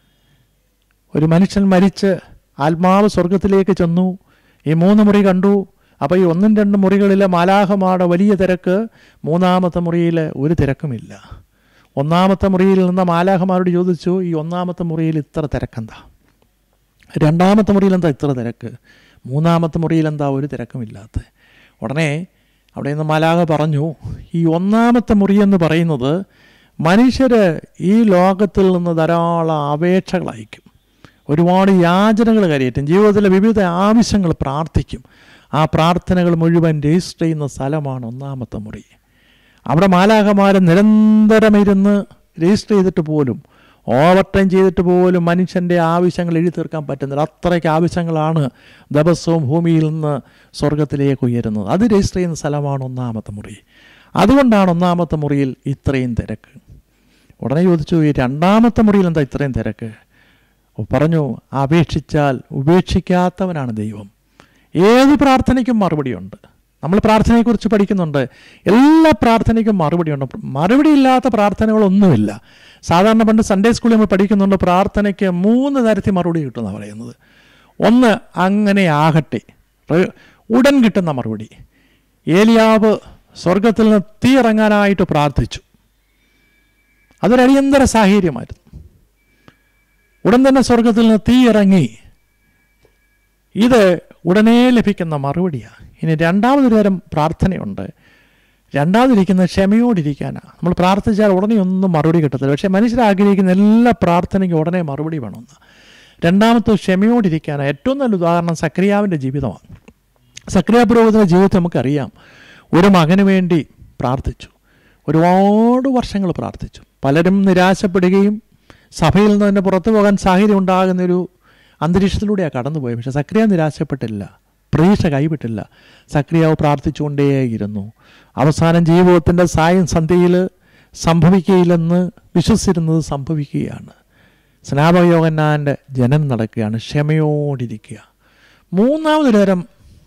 ഒരു മനുഷ്യൻ മരിച്ച് ആത്മാവ് സ്വർഗത്തിലേക്ക് ചെന്നു ഈ മൂന്ന് മുറി കണ്ടു അപ്പോൾ ഈ ഒന്നും രണ്ടും മുറികളിലെ മാലാഹമാരുടെ വലിയ തിരക്ക് മൂന്നാമത്തെ മുറിയിൽ ഒരു തിരക്കുമില്ല ഒന്നാമത്തെ മുറിയിൽ നിന്ന് മാലാഹമാരോട് ചോദിച്ചു ഈ ഒന്നാമത്തെ മുറിയിൽ ഇത്ര തിരക്കെന്താ രണ്ടാമത്തെ മുറിയിൽ എന്താ ഇത്ര തിരക്ക് മൂന്നാമത്തെ മുറിയിൽ എന്താ ഒരു തിരക്കുമില്ലാത്ത ഉടനെ അവിടെ നിന്ന് മലാഹ പറഞ്ഞു ഈ ഒന്നാമത്തെ മുറി എന്ന് പറയുന്നത് മനുഷ്യർ ഈ ലോകത്തിൽ നിന്ന് ധാരാളം അപേക്ഷകൾ അയക്കും ഒരുപാട് യാചനകൾ കരയറ്റും ജീവിതത്തിലെ വിവിധ ആവശ്യങ്ങൾ പ്രാർത്ഥിക്കും ആ പ്രാർത്ഥനകൾ മുഴുവൻ രജിസ്റ്റർ ചെയ്യുന്ന സ്ഥലമാണ് ഒന്നാമത്തെ മുറി അവിടെ മാലാഹമാർ നിരന്തരമിരുന്ന് രജിസ്റ്റർ ചെയ്തിട്ട് പോലും ഓവർ ടൈം ചെയ്തിട്ട് പോലും മനുഷ്യൻ്റെ ആവശ്യങ്ങൾ എഴുതി തീർക്കാൻ പറ്റുന്നില്ല അത്രയ്ക്ക് ആവശ്യങ്ങളാണ് ദിവസവും ഭൂമിയിൽ നിന്ന് സ്വർഗത്തിലേക്ക് ഉയരുന്നത് അത് രജിസ്റ്റർ ചെയ്യുന്ന സ്ഥലമാണ് ഒന്നാമത്തെ മുറി അതുകൊണ്ടാണ് ഒന്നാമത്തെ മുറിയിൽ ഇത്രയും തിരക്ക് ഉടനെ ചോദിച്ചു ഈ രണ്ടാമത്തെ മുറിയിൽ എന്താ ഇത്രയും തിരക്ക് പറഞ്ഞു അപേക്ഷിച്ചാൽ ഉപേക്ഷിക്കാത്തവനാണ് ദൈവം ഏത് പ്രാർത്ഥനയ്ക്കും മറുപടിയുണ്ട് നമ്മൾ പ്രാർത്ഥനയെക്കുറിച്ച് പഠിക്കുന്നുണ്ട് എല്ലാ പ്രാർത്ഥനയ്ക്കും മറുപടിയുണ്ട് മറുപടി ഇല്ലാത്ത പ്രാർത്ഥനകളൊന്നുമില്ല സാധാരണ പണ്ട് സൺഡേ സ്കൂളിൽ നമ്മൾ പഠിക്കുന്നുണ്ട് പ്രാർത്ഥനയ്ക്ക് മൂന്ന് തരത്തിൽ മറുപടി കിട്ടുമെന്നാണ് പറയുന്നത് ഒന്ന് അങ്ങനെ ആകട്ടെ ഉടൻ കിട്ടുന്ന മറുപടി ഏലിയാവ് സ്വർഗത്തിൽ നിന്ന് തീ ഇറങ്ങാനായിട്ട് പ്രാർത്ഥിച്ചു അതൊരു അടിയന്തര സാഹചര്യമായിരുന്നു ഉടൻ തന്നെ സ്വർഗത്തിൽ നിന്ന് തീ ഇറങ്ങി ഇത് ഉടനെ ലഭിക്കുന്ന മറുപടിയാണ് ഇനി രണ്ടാമതൊരു തരം പ്രാർത്ഥനയുണ്ട് രണ്ടാമതിരിക്കുന്ന ക്ഷമയോടിരിക്കാനാണ് നമ്മൾ പ്രാർത്ഥിച്ചാൽ ഉടനെ ഒന്നും മറുപടി കിട്ടത്തില്ല പക്ഷേ മനുഷ്യർ ആഗ്രഹിക്കുന്ന എല്ലാ പ്രാർത്ഥനയ്ക്കും ഉടനെ മറുപടി വേണമെന്ന് രണ്ടാമത്തെ ക്ഷമയോടിരിക്കാനാണ് ഏറ്റവും നല്ല ഉദാഹരണം സക്രിയാവിൻ്റെ ജീവിതമാണ് സക്രിയ പുരോഹിതൻ്റെ ജീവിതത്തിൽ നമുക്കറിയാം ഒരു മകന് വേണ്ടി പ്രാർത്ഥിച്ചു ഒരുപാട് വർഷങ്ങൾ പ്രാർത്ഥിച്ചു പലരും നിരാശപ്പെടുകയും സഭയിൽ നിന്ന് തന്നെ പുറത്തു പോകാൻ സാഹചര്യം ഉണ്ടാകുന്നൊരു അന്തരീക്ഷത്തിലൂടെയാണ് കടന്നുപോയത് പക്ഷെ സക്രിയ നിരാശപ്പെട്ടില്ല പ്രതീക്ഷ കൈവിട്ടില്ല സക്രിയാവ് പ്രാർത്ഥിച്ചുകൊണ്ടേയിരുന്നു അവസാനം ജീവിതത്തിൻ്റെ സായം സന്ധ്യയിൽ സംഭവിക്കുകയില്ലെന്ന് വിശ്വസിച്ചിരുന്നത് സംഭവിക്കുകയാണ് സ്നാപകയോഗന്നാൻ്റെ ജനനം നടക്കുകയാണ് ക്ഷമയോടിരിക്കുക മൂന്നാമതൊരു തരം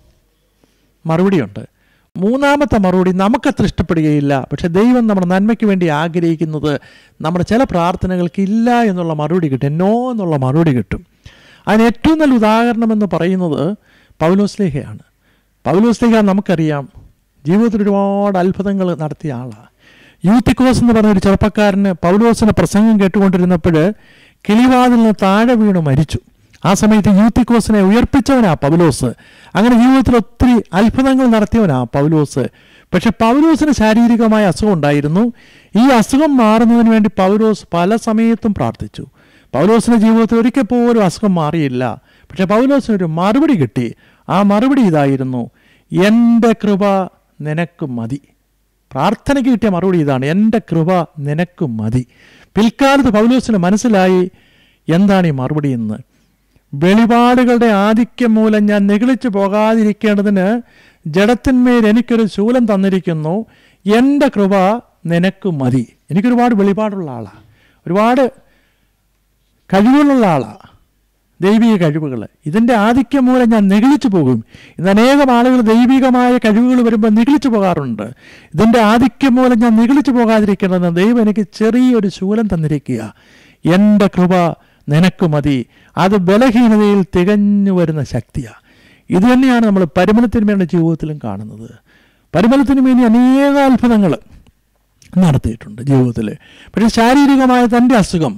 മറുപടിയുണ്ട് മൂന്നാമത്തെ മറുപടി നമുക്കത്ര ഇഷ്ടപ്പെടുകയില്ല പക്ഷെ ദൈവം നമ്മുടെ നന്മയ്ക്ക് വേണ്ടി ആഗ്രഹിക്കുന്നത് നമ്മുടെ ചില പ്രാർത്ഥനകൾക്ക് ഇല്ല എന്നുള്ള മറുപടി കിട്ടും നോ എന്നുള്ള മറുപടി കിട്ടും അതിന് ഏറ്റവും നല്ല ഉദാഹരണം എന്ന് പറയുന്നത് പൗലോസ്ലേഹയാണ് പൗലോസ്ലേഹ നമുക്കറിയാം ജീവിതത്തിൽ ഒരുപാട് അത്ഭുതങ്ങൾ നടത്തിയ ആളാണ് യൂത്തിക്കോസ് എന്ന് പറഞ്ഞ ഒരു ചെറുപ്പക്കാരന് പൗലോസിൻ്റെ പ്രസംഗം കേട്ടുകൊണ്ടിരുന്നപ്പോൾ കിളിവാതിൽ നിന്ന് താഴെ വീണ് മരിച്ചു ആ സമയത്ത് യൂത്തിക്കോസിനെ ഉയർപ്പിച്ചവനാ പൗലോസ് അങ്ങനെ ജീവിതത്തിൽ ഒത്തിരി അത്ഭുതങ്ങൾ നടത്തിയവനാ പൗലോസ് പക്ഷെ പൗലോസിന് ശാരീരികമായ അസുഖം ഉണ്ടായിരുന്നു ഈ അസുഖം മാറുന്നതിന് വേണ്ടി പൗലോസ് പല സമയത്തും പ്രാർത്ഥിച്ചു പൗലോസിന്റെ ജീവിതത്തിൽ ഒരിക്കൽ പോലും അസുഖം മാറിയില്ല പക്ഷെ പൗലോസിനൊരു മറുപടി കിട്ടി ആ മറുപടി ഇതായിരുന്നു എൻ്റെ കൃപ നിനക്ക് മതി പ്രാർത്ഥനയ്ക്ക് കിട്ടിയ മറുപടി ഇതാണ് എൻ്റെ കൃപ നിനക്ക് മതി പിൽക്കാലത്ത് പൗലോസിന് മനസ്സിലായി എന്താണ് ഈ മറുപടി എന്ന് വെളിപാടുകളുടെ ആധിക്യം മൂലം ഞാൻ നിഗളിച്ചു പോകാതിരിക്കേണ്ടതിന് ജഡത്തിന്മേൽ എനിക്കൊരു ശൂലം തന്നിരിക്കുന്നു എൻ്റെ കൃപ നിനക്ക് മതി എനിക്കൊരുപാട് വെളിപാടുള്ള ആളാണ് ഒരുപാട് കഴിവുകളുള്ള ആളാണ് ദൈവിക കഴിവുകൾ ഇതിൻ്റെ ആധിക്യം മൂലം ഞാൻ നിഗളിച്ചു പോകും ഇന്ന് അനേകം ആളുകൾ ദൈവികമായ കഴിവുകൾ വരുമ്പോൾ നിഗളിച്ചു പോകാറുണ്ട് ഇതിൻ്റെ ആധിക്യം മൂലം ഞാൻ നിഗളിച്ചു പോകാതിരിക്കണമെന്ന് ദൈവം എനിക്ക് ചെറിയൊരു ശൂലം തന്നിരിക്കുക എൻ്റെ കൃപ നിനക്ക് മതി അത് ബലഹീനതയിൽ തികഞ്ഞു വരുന്ന ശക്തിയാണ് ഇത് തന്നെയാണ് നമ്മൾ പരിമലത്തിന്മേയുടെ ജീവിതത്തിലും കാണുന്നത് പരിമലത്തിന് വേണ്ടി അനേക അത്ഭുതങ്ങൾ നടത്തിയിട്ടുണ്ട് ജീവിതത്തിൽ പക്ഷേ ശാരീരികമായ തൻ്റെ അസുഖം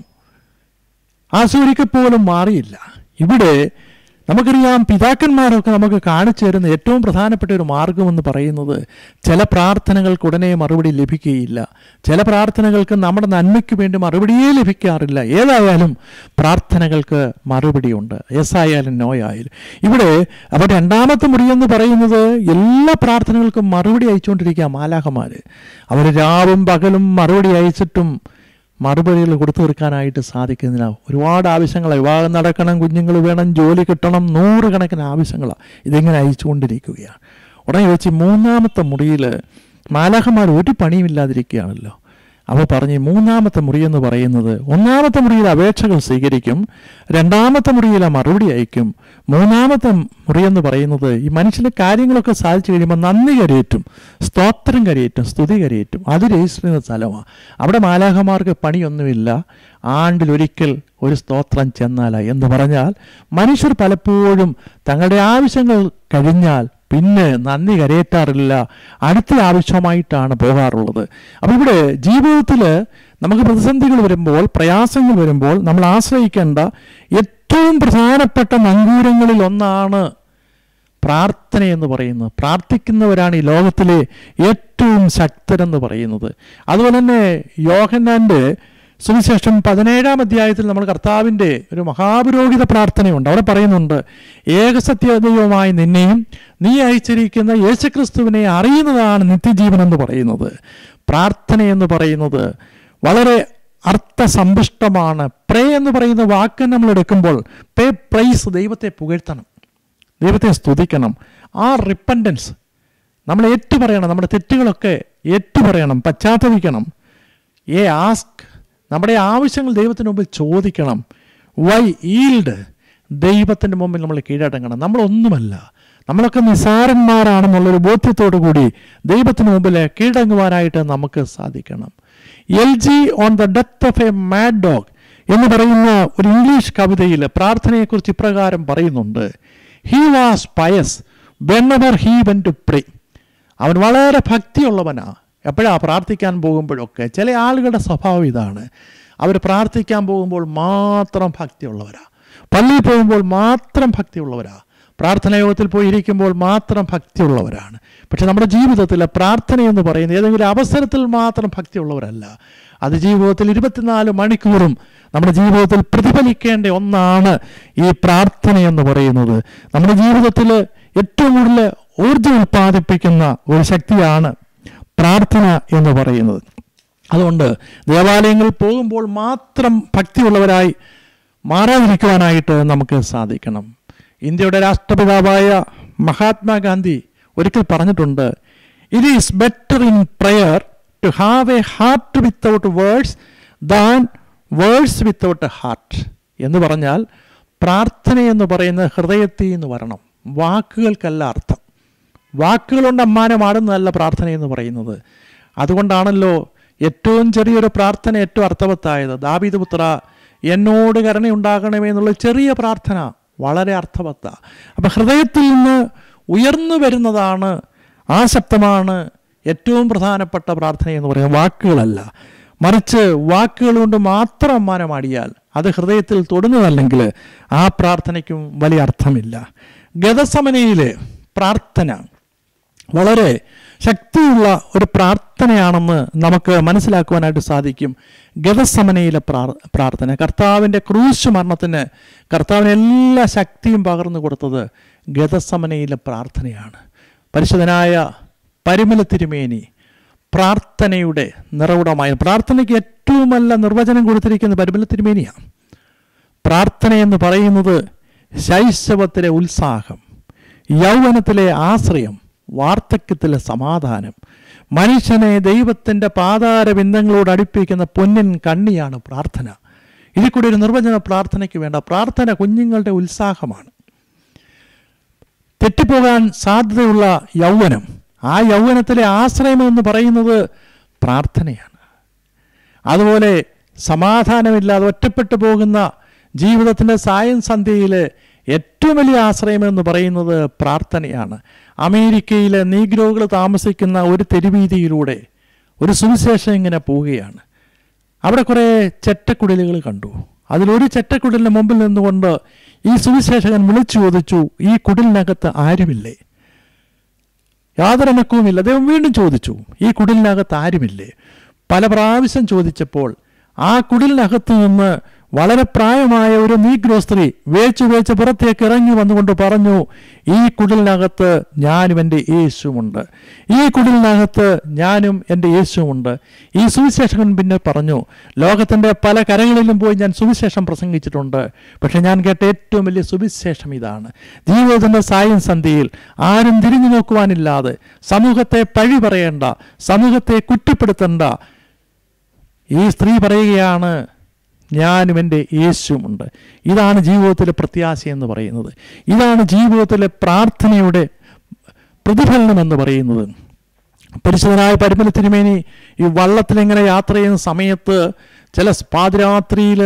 ആസൂരിക്ക് പോലും മാറിയില്ല ഇവിടെ നമുക്കറിയാം പിതാക്കന്മാരൊക്കെ നമുക്ക് കാണിച്ചു തരുന്ന ഏറ്റവും പ്രധാനപ്പെട്ട ഒരു മാർഗമെന്ന് പറയുന്നത് ചില പ്രാർത്ഥനകൾക്ക് ഉടനെ മറുപടി ലഭിക്കുകയില്ല ചില പ്രാർത്ഥനകൾക്ക് നമ്മുടെ നന്മയ്ക്ക് വേണ്ടി മറുപടിയേ ലഭിക്കാറില്ല ഏതായാലും പ്രാർത്ഥനകൾക്ക് മറുപടിയുണ്ട് എസ് ആയാലും നോ ആയാലും ഇവിടെ അപ്പോൾ രണ്ടാമത്തെ മുറി എന്ന് പറയുന്നത് എല്ലാ പ്രാർത്ഥനകൾക്കും മറുപടി അയച്ചുകൊണ്ടിരിക്കുക മാലാഹമാർ അവർ രാവും പകലും മറുപടി അയച്ചിട്ടും മറുപടികൾ കൊടുത്തു തീർക്കാനായിട്ട് സാധിക്കുന്നില്ല ഒരുപാട് ആവശ്യങ്ങളാണ് വിവാഹം നടക്കണം കുഞ്ഞുങ്ങൾ വേണം ജോലി കിട്ടണം നൂറുകണക്കിന് ആവശ്യങ്ങളാണ് ഇതിങ്ങനെ അയച്ചുകൊണ്ടിരിക്കുകയാണ് ഉടനെ വെച്ച് മൂന്നാമത്തെ മുറിയിൽ മാലാഹന്മാർ ഒരു പണിയുമില്ലാതിരിക്കുകയാണല്ലോ അവ പറഞ്ഞ് മൂന്നാമത്തെ മുറി എന്ന് പറയുന്നത് ഒന്നാമത്തെ മുറിയിൽ അപേക്ഷകൾ സ്വീകരിക്കും രണ്ടാമത്തെ മുറിയിൽ മറുപടി അയക്കും മൂന്നാമത്തെ മുറി എന്ന് പറയുന്നത് ഈ മനുഷ്യന്റെ കാര്യങ്ങളൊക്കെ സാധിച്ചു കഴിയുമ്പോൾ നന്ദി കരയേറ്റും സ്തോത്രം കരയേറ്റും സ്തുതി കരയേറ്റും അത് രജിസ്റ്റർ ചെയ്യുന്ന സ്ഥലമാണ് അവിടെ മാലാഹമാർക്ക് പണിയൊന്നുമില്ല ആണ്ടിലൊരിക്കൽ ഒരു സ്തോത്രം ചെന്നാല എന്ന് പറഞ്ഞാൽ മനുഷ്യർ പലപ്പോഴും തങ്ങളുടെ ആവശ്യങ്ങൾ കഴിഞ്ഞാൽ പിന്നെ നന്ദി കരയേറ്റാറില്ല അടുത്ത ആവശ്യമായിട്ടാണ് പോകാറുള്ളത് അപ്പോൾ ഇവിടെ ജീവിതത്തിൽ നമുക്ക് പ്രതിസന്ധികൾ വരുമ്പോൾ പ്രയാസങ്ങൾ വരുമ്പോൾ നമ്മൾ ആശ്രയിക്കേണ്ട ഏറ്റവും പ്രധാനപ്പെട്ട നങ്കൂരങ്ങളിൽ ഒന്നാണ് പ്രാർത്ഥന എന്ന് പറയുന്നത് പ്രാർത്ഥിക്കുന്നവരാണ് ഈ ലോകത്തിലെ ഏറ്റവും ശക്തരെന്ന് പറയുന്നത് അതുപോലെ തന്നെ യോഹന്നാൻ്റെ സുവിശേഷം പതിനേഴാം അധ്യായത്തിൽ നമ്മൾ കർത്താവിൻ്റെ ഒരു മഹാപുരോഹിത പ്രാർത്ഥനയുണ്ട് അവിടെ പറയുന്നുണ്ട് ഏകസത്യദൈവമായ നിന്നെയും നീ അയച്ചിരിക്കുന്ന യേശുക്രിസ്തുവിനെ അറിയുന്നതാണ് നിത്യജീവൻ എന്ന് പറയുന്നത് പ്രാർത്ഥന എന്ന് പറയുന്നത് വളരെ അർത്ഥസമ്പുഷ്ടമാണ് പ്രേ എന്ന് പറയുന്ന വാക്ക് നമ്മൾ എടുക്കുമ്പോൾ പേ പ്രൈസ് ദൈവത്തെ പുകഴ്ത്തണം ദൈവത്തെ സ്തുതിക്കണം ആ റിപ്പൻഡൻസ് നമ്മൾ ഏറ്റുപറയണം നമ്മുടെ തെറ്റുകളൊക്കെ ഏറ്റുപറയണം പശ്ചാത്തപിക്കണം ഏ ആസ്ക് നമ്മുടെ ആവശ്യങ്ങൾ ദൈവത്തിന് മുമ്പിൽ ചോദിക്കണം വൈ ഈൽഡ് ദൈവത്തിൻ്റെ മുമ്പിൽ നമ്മൾ കീഴടങ്ങണം നമ്മളൊന്നുമല്ല നമ്മളൊക്കെ നിസാരന്മാരാണെന്നുള്ളൊരു ബോധ്യത്തോടു കൂടി ദൈവത്തിന് മുമ്പിൽ കീഴടങ്ങുവാനായിട്ട് നമുക്ക് സാധിക്കണം elegy on the death of a mad dog എന്ന് പറയുന്ന ഒരു ഇംഗ്ലീഷ് കവിതയിൽ പ്രാർത്ഥനയെക്കുറിച്ച് ഇപ്രകാരം പറയുന്നുണ്ട് he was pious whenever he went to pray അവൻ വളരെ ഭക്തിയുള്ളവനാ എപ്പോഴാ പ്രാർത്ഥിക്കാൻ പോകുമ്പോഴൊക്കെ ചില ആളുകളുടെ സ്വഭാവം ഇതാണ് അവർ പ്രാർത്ഥിക്കാൻ പോകുമ്പോൾ മാത്രം ഭക്തിയുള്ളവരാ പള്ളിയിൽ പോകുമ്പോൾ മാത്രം ഭക്തിയുള്ളവരാ പ്രാർത്ഥനാ യോഗത്തിൽ പോയി ഇരിക്കുമ്പോൾ മാത്രം ഭക്തിയുള്ളവരാണ് പക്ഷെ നമ്മുടെ ജീവിതത്തിൽ പ്രാർത്ഥന എന്ന് പറയുന്നത് ഏതെങ്കിലും അവസരത്തിൽ മാത്രം ഭക്തിയുള്ളവരല്ല അത് ജീവിതത്തിൽ ഇരുപത്തിനാല് മണിക്കൂറും നമ്മുടെ ജീവിതത്തിൽ പ്രതിഫലിക്കേണ്ട ഒന്നാണ് ഈ പ്രാർത്ഥന എന്ന് പറയുന്നത് നമ്മുടെ ജീവിതത്തിൽ ഏറ്റവും കൂടുതൽ ഊർജ്ജം ഉൽപ്പാദിപ്പിക്കുന്ന ഒരു ശക്തിയാണ് പ്രാർത്ഥന എന്ന് പറയുന്നത് അതുകൊണ്ട് ദേവാലയങ്ങളിൽ പോകുമ്പോൾ മാത്രം ഭക്തിയുള്ളവരായി മാറാതിരിക്കുവാനായിട്ട് നമുക്ക് സാധിക്കണം ഇന്ത്യയുടെ രാഷ്ട്രപിതാവായ മഹാത്മാഗാന്ധി ഒരിക്കൽ പറഞ്ഞിട്ടുണ്ട് it is better in prayer to have a heart without words than words without a heart എന്ന് പറഞ്ഞാൽ പ്രാർത്ഥന എന്ന് പറയുന്നത് ഹൃദയത്തിൽ നിന്ന് വരണം വാക്കുകൾക്കല്ല അർത്ഥം വാക്കുകളുണ്ട് അമ്മാനമാടുന്നതല്ല പ്രാർത്ഥന എന്ന് പറയുന്നത് അതുകൊണ്ടാണല്ലോ ഏറ്റവും ചെറിയൊരു പ്രാർത്ഥന ഏറ്റവും അർത്ഥവത്തായത് ദാബീദ് പുത്ര എന്നോട് കരുണയുണ്ടാകണമേ എന്നുള്ള ചെറിയ പ്രാർത്ഥന വളരെ അർത്ഥവത്ത അപ്പം ഹൃദയത്തിൽ നിന്ന് ഉയർന്നു വരുന്നതാണ് ആ ശബ്ദമാണ് ഏറ്റവും പ്രധാനപ്പെട്ട പ്രാർത്ഥന എന്ന് പറയുന്നത് വാക്കുകളല്ല മറിച്ച് വാക്കുകൾ കൊണ്ട് മാത്രം അമ്മാനമാടിയാൽ അത് ഹൃദയത്തിൽ തൊടുന്നതല്ലെങ്കിൽ ആ പ്രാർത്ഥനയ്ക്കും വലിയ അർത്ഥമില്ല ഗതസമനയിലെ പ്രാർത്ഥന വളരെ ശക്തിയുള്ള ഒരു പ്രാർത്ഥനയാണെന്ന് നമുക്ക് മനസ്സിലാക്കുവാനായിട്ട് സാധിക്കും ഗതസമനയിലെ പ്രാർ പ്രാർത്ഥന കർത്താവിൻ്റെ ക്രൂശ് മരണത്തിന് കർത്താവിന് എല്ലാ ശക്തിയും പകർന്നു കൊടുത്തത് ഗതസമനയിലെ പ്രാർത്ഥനയാണ് പരിശുദ്ധനായ പരിമല തിരുമേനി പ്രാർത്ഥനയുടെ നിറവിടമായ പ്രാർത്ഥനയ്ക്ക് ഏറ്റവും നല്ല നിർവചനം കൊടുത്തിരിക്കുന്ന പരിമല തിരുമേനിയാണ് പ്രാർത്ഥന എന്ന് പറയുന്നത് ശൈശവത്തിലെ ഉത്സാഹം യൗവനത്തിലെ ആശ്രയം വാർദ്ധക്യത്തിലെ സമാധാനം മനുഷ്യനെ ദൈവത്തിൻ്റെ പാതാര ബിന്ദങ്ങളോട് അടുപ്പിക്കുന്ന പൊന്നിൻ കണ്ണിയാണ് പ്രാർത്ഥന ഇതിൽ കൂടി ഒരു നിർവചന പ്രാർത്ഥനയ്ക്ക് വേണ്ട പ്രാർത്ഥന കുഞ്ഞുങ്ങളുടെ ഉത്സാഹമാണ് തെറ്റിപ്പോകാൻ സാധ്യതയുള്ള യൗവനം ആ യൗവനത്തിലെ ആശ്രയം എന്ന് പറയുന്നത് പ്രാർത്ഥനയാണ് അതുപോലെ സമാധാനമില്ലാതെ ഒറ്റപ്പെട്ടു പോകുന്ന ജീവിതത്തിൻ്റെ സായം സന്ധ്യയിൽ ഏറ്റവും വലിയ ആശ്രയം എന്ന് പറയുന്നത് പ്രാർത്ഥനയാണ് അമേരിക്കയിലെ നീഗ്രോകൾ താമസിക്കുന്ന ഒരു തെരുവീതിയിലൂടെ ഒരു സുവിശേഷം ഇങ്ങനെ പോവുകയാണ് അവിടെ കുറേ ചെറ്റക്കുടലുകൾ കണ്ടു അതിലൊരു ചെറ്റക്കുടലിന് മുമ്പിൽ നിന്നുകൊണ്ട് ഈ സുവിശേഷകൻ വിളിച്ചു ചോദിച്ചു ഈ കുടിലിനകത്ത് ആരുമില്ലേ യാതൊരനക്കവുമില്ല അദ്ദേഹം വീണ്ടും ചോദിച്ചു ഈ കുടിലിനകത്ത് ആരുമില്ലേ പല പ്രാവശ്യം ചോദിച്ചപ്പോൾ ആ കുടിലിനകത്ത് നിന്ന് വളരെ പ്രായമായ ഒരു നീഗ്രോ സ്ത്രീ വേച്ചു വേച്ച് പുറത്തേക്ക് ഇറങ്ങി വന്നുകൊണ്ട് പറഞ്ഞു ഈ കുടിലിനകത്ത് ഞാനും എൻ്റെ യേശുവുമുണ്ട് ഈ കുടിലിനകത്ത് ഞാനും എൻ്റെ യേശുവുമുണ്ട് ഈ സുവിശേഷകൻ പിന്നെ പറഞ്ഞു ലോകത്തിൻ്റെ പല കരകളിലും പോയി ഞാൻ സുവിശേഷം പ്രസംഗിച്ചിട്ടുണ്ട് പക്ഷെ ഞാൻ കേട്ട ഏറ്റവും വലിയ സുവിശേഷം ഇതാണ് ജീവിതത്തിൻ്റെ സായം സന്ധിയിൽ ആരും തിരിഞ്ഞു നോക്കുവാനില്ലാതെ സമൂഹത്തെ പഴി പറയേണ്ട സമൂഹത്തെ കുറ്റപ്പെടുത്തേണ്ട ഈ സ്ത്രീ പറയുകയാണ് ഞാനും എൻ്റെ യേശുവുമുണ്ട് ഇതാണ് ജീവിതത്തിലെ പ്രത്യാശ എന്ന് പറയുന്നത് ഇതാണ് ജീവിതത്തിലെ പ്രാർത്ഥനയുടെ പ്രതിഫലനം എന്ന് പറയുന്നത് പരിശുദ്ധനായ പരിമല തിരുമേനി ഈ വള്ളത്തിലിങ്ങനെ യാത്ര ചെയ്യുന്ന സമയത്ത് ചില പാതിരാത്രിയിൽ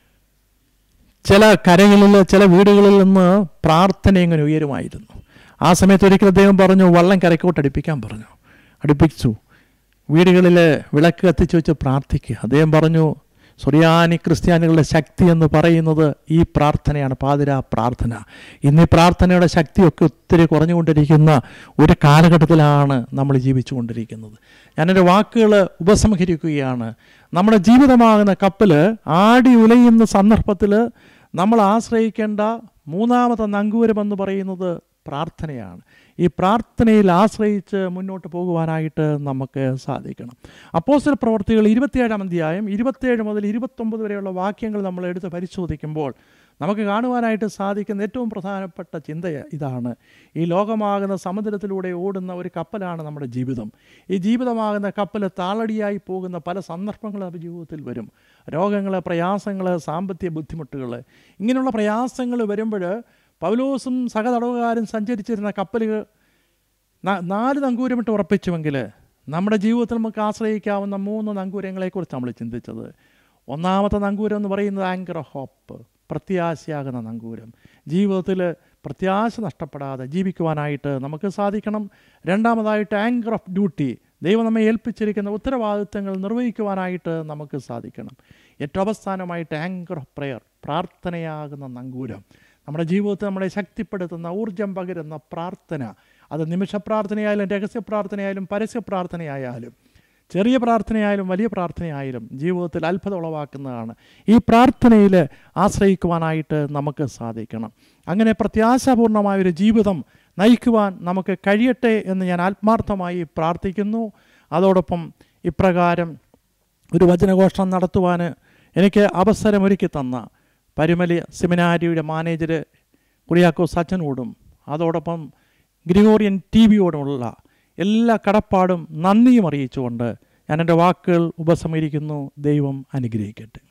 ചില കരകളിൽ ചില വീടുകളിൽ നിന്ന് പ്രാർത്ഥന ഇങ്ങനെ ഉയരുമായിരുന്നു ആ സമയത്ത് ഒരിക്കൽ അദ്ദേഹം പറഞ്ഞു വള്ളം കരക്കോട്ട് അടുപ്പിക്കാൻ പറഞ്ഞു അടുപ്പിച്ചു വീടുകളിൽ വിളക്ക് കത്തിച്ച് വെച്ച് പ്രാർത്ഥിക്കുക അദ്ദേഹം പറഞ്ഞു സുറിയാനി ക്രിസ്ത്യാനികളുടെ ശക്തി എന്ന് പറയുന്നത് ഈ പ്രാർത്ഥനയാണ് പാതിര പ്രാർത്ഥന ഇന്ന് ഈ പ്രാർത്ഥനയുടെ ശക്തിയൊക്കെ ഒത്തിരി കുറഞ്ഞുകൊണ്ടിരിക്കുന്ന ഒരു കാലഘട്ടത്തിലാണ് നമ്മൾ ജീവിച്ചു കൊണ്ടിരിക്കുന്നത് ഞാനെൻ്റെ വാക്കുകൾ ഉപസംഹരിക്കുകയാണ് നമ്മുടെ ജീവിതമാകുന്ന കപ്പൽ ആടി ഉലയുന്ന സന്ദർഭത്തിൽ നമ്മൾ ആശ്രയിക്കേണ്ട മൂന്നാമത്തെ നങ്കൂരമെന്ന് പറയുന്നത് പ്രാർത്ഥനയാണ് ഈ പ്രാർത്ഥനയിൽ ആശ്രയിച്ച് മുന്നോട്ട് പോകുവാനായിട്ട് നമുക്ക് സാധിക്കണം അപ്പോസ്റ്റൽ പ്രവർത്തികൾ ഇരുപത്തിയേഴാം അധ്യായം ഇരുപത്തിയേഴ് മുതൽ ഇരുപത്തൊമ്പത് വരെയുള്ള വാക്യങ്ങൾ നമ്മൾ എടുത്ത് പരിശോധിക്കുമ്പോൾ നമുക്ക് കാണുവാനായിട്ട് സാധിക്കുന്ന ഏറ്റവും പ്രധാനപ്പെട്ട ചിന്ത ഇതാണ് ഈ ലോകമാകുന്ന സമുദ്രത്തിലൂടെ ഓടുന്ന ഒരു കപ്പലാണ് നമ്മുടെ ജീവിതം ഈ ജീവിതമാകുന്ന കപ്പൽ താളടിയായി പോകുന്ന പല സന്ദർഭങ്ങൾ നമ്മുടെ ജീവിതത്തിൽ വരും രോഗങ്ങൾ പ്രയാസങ്ങൾ സാമ്പത്തിക ബുദ്ധിമുട്ടുകൾ ഇങ്ങനെയുള്ള പ്രയാസങ്ങൾ വരുമ്പോൾ പൗലോസും സഹതടവുകാരും സഞ്ചരിച്ചിരുന്ന കപ്പലുകൾ ന- നാല് നങ്കൂരമിട്ട് ഉറപ്പിച്ചുവെങ്കിൽ നമ്മുടെ ജീവിതത്തിൽ നമുക്ക് ആശ്രയിക്കാവുന്ന മൂന്ന് നങ്കൂരങ്ങളെക്കുറിച്ച് നമ്മൾ ചിന്തിച്ചത് ഒന്നാമത്തെ നങ്കൂരം എന്ന് പറയുന്നത് ആങ്കർ ഓഫ് ഹോപ്പ് പ്രത്യാശയാകുന്ന നങ്കൂരം ജീവിതത്തിൽ പ്രത്യാശ നഷ്ടപ്പെടാതെ ജീവിക്കുവാനായിട്ട് നമുക്ക് സാധിക്കണം രണ്ടാമതായിട്ട് ആങ്കർ ഓഫ് ഡ്യൂട്ടി ദൈവം നമ്മെ ഏൽപ്പിച്ചിരിക്കുന്ന ഉത്തരവാദിത്തങ്ങൾ നിർവഹിക്കുവാനായിട്ട് നമുക്ക് സാധിക്കണം ഏറ്റവും അവസാനമായിട്ട് ആങ്കർ ഓഫ് പ്രെയർ പ്രാർത്ഥനയാകുന്ന നങ്കൂരം നമ്മുടെ ജീവിതത്തിൽ നമ്മളെ ശക്തിപ്പെടുത്തുന്ന ഊർജം പകരുന്ന പ്രാർത്ഥന അത് നിമിഷ പ്രാർത്ഥനയായാലും രഹസ്യ പ്രാർത്ഥനയായാലും പരസ്യ പ്രാർത്ഥനയായാലും ചെറിയ പ്രാർത്ഥനയായാലും വലിയ പ്രാർത്ഥനയായാലും ജീവിതത്തിൽ അത്ഭുതം ഉളവാക്കുന്നതാണ് ഈ പ്രാർത്ഥനയിൽ ആശ്രയിക്കുവാനായിട്ട് നമുക്ക് സാധിക്കണം അങ്ങനെ പ്രത്യാശാപൂർണമായൊരു ജീവിതം നയിക്കുവാൻ നമുക്ക് കഴിയട്ടെ എന്ന് ഞാൻ ആത്മാർത്ഥമായി പ്രാർത്ഥിക്കുന്നു അതോടൊപ്പം ഇപ്രകാരം ഒരു വചനഘോഷം നടത്തുവാൻ എനിക്ക് അവസരമൊരുക്കി തന്ന പരുമലി സെമിനാരിയുടെ മാനേജർ കുറിയാക്കോസ് അച്ഛനോടും അതോടൊപ്പം ഗ്രിഗോറിയൻ ടി വിയോടുമുള്ള എല്ലാ കടപ്പാടും നന്ദിയും അറിയിച്ചുകൊണ്ട് ഞാൻ എൻ്റെ വാക്കുകൾ ഉപസംഹരിക്കുന്നു ദൈവം അനുഗ്രഹിക്കട്ടെ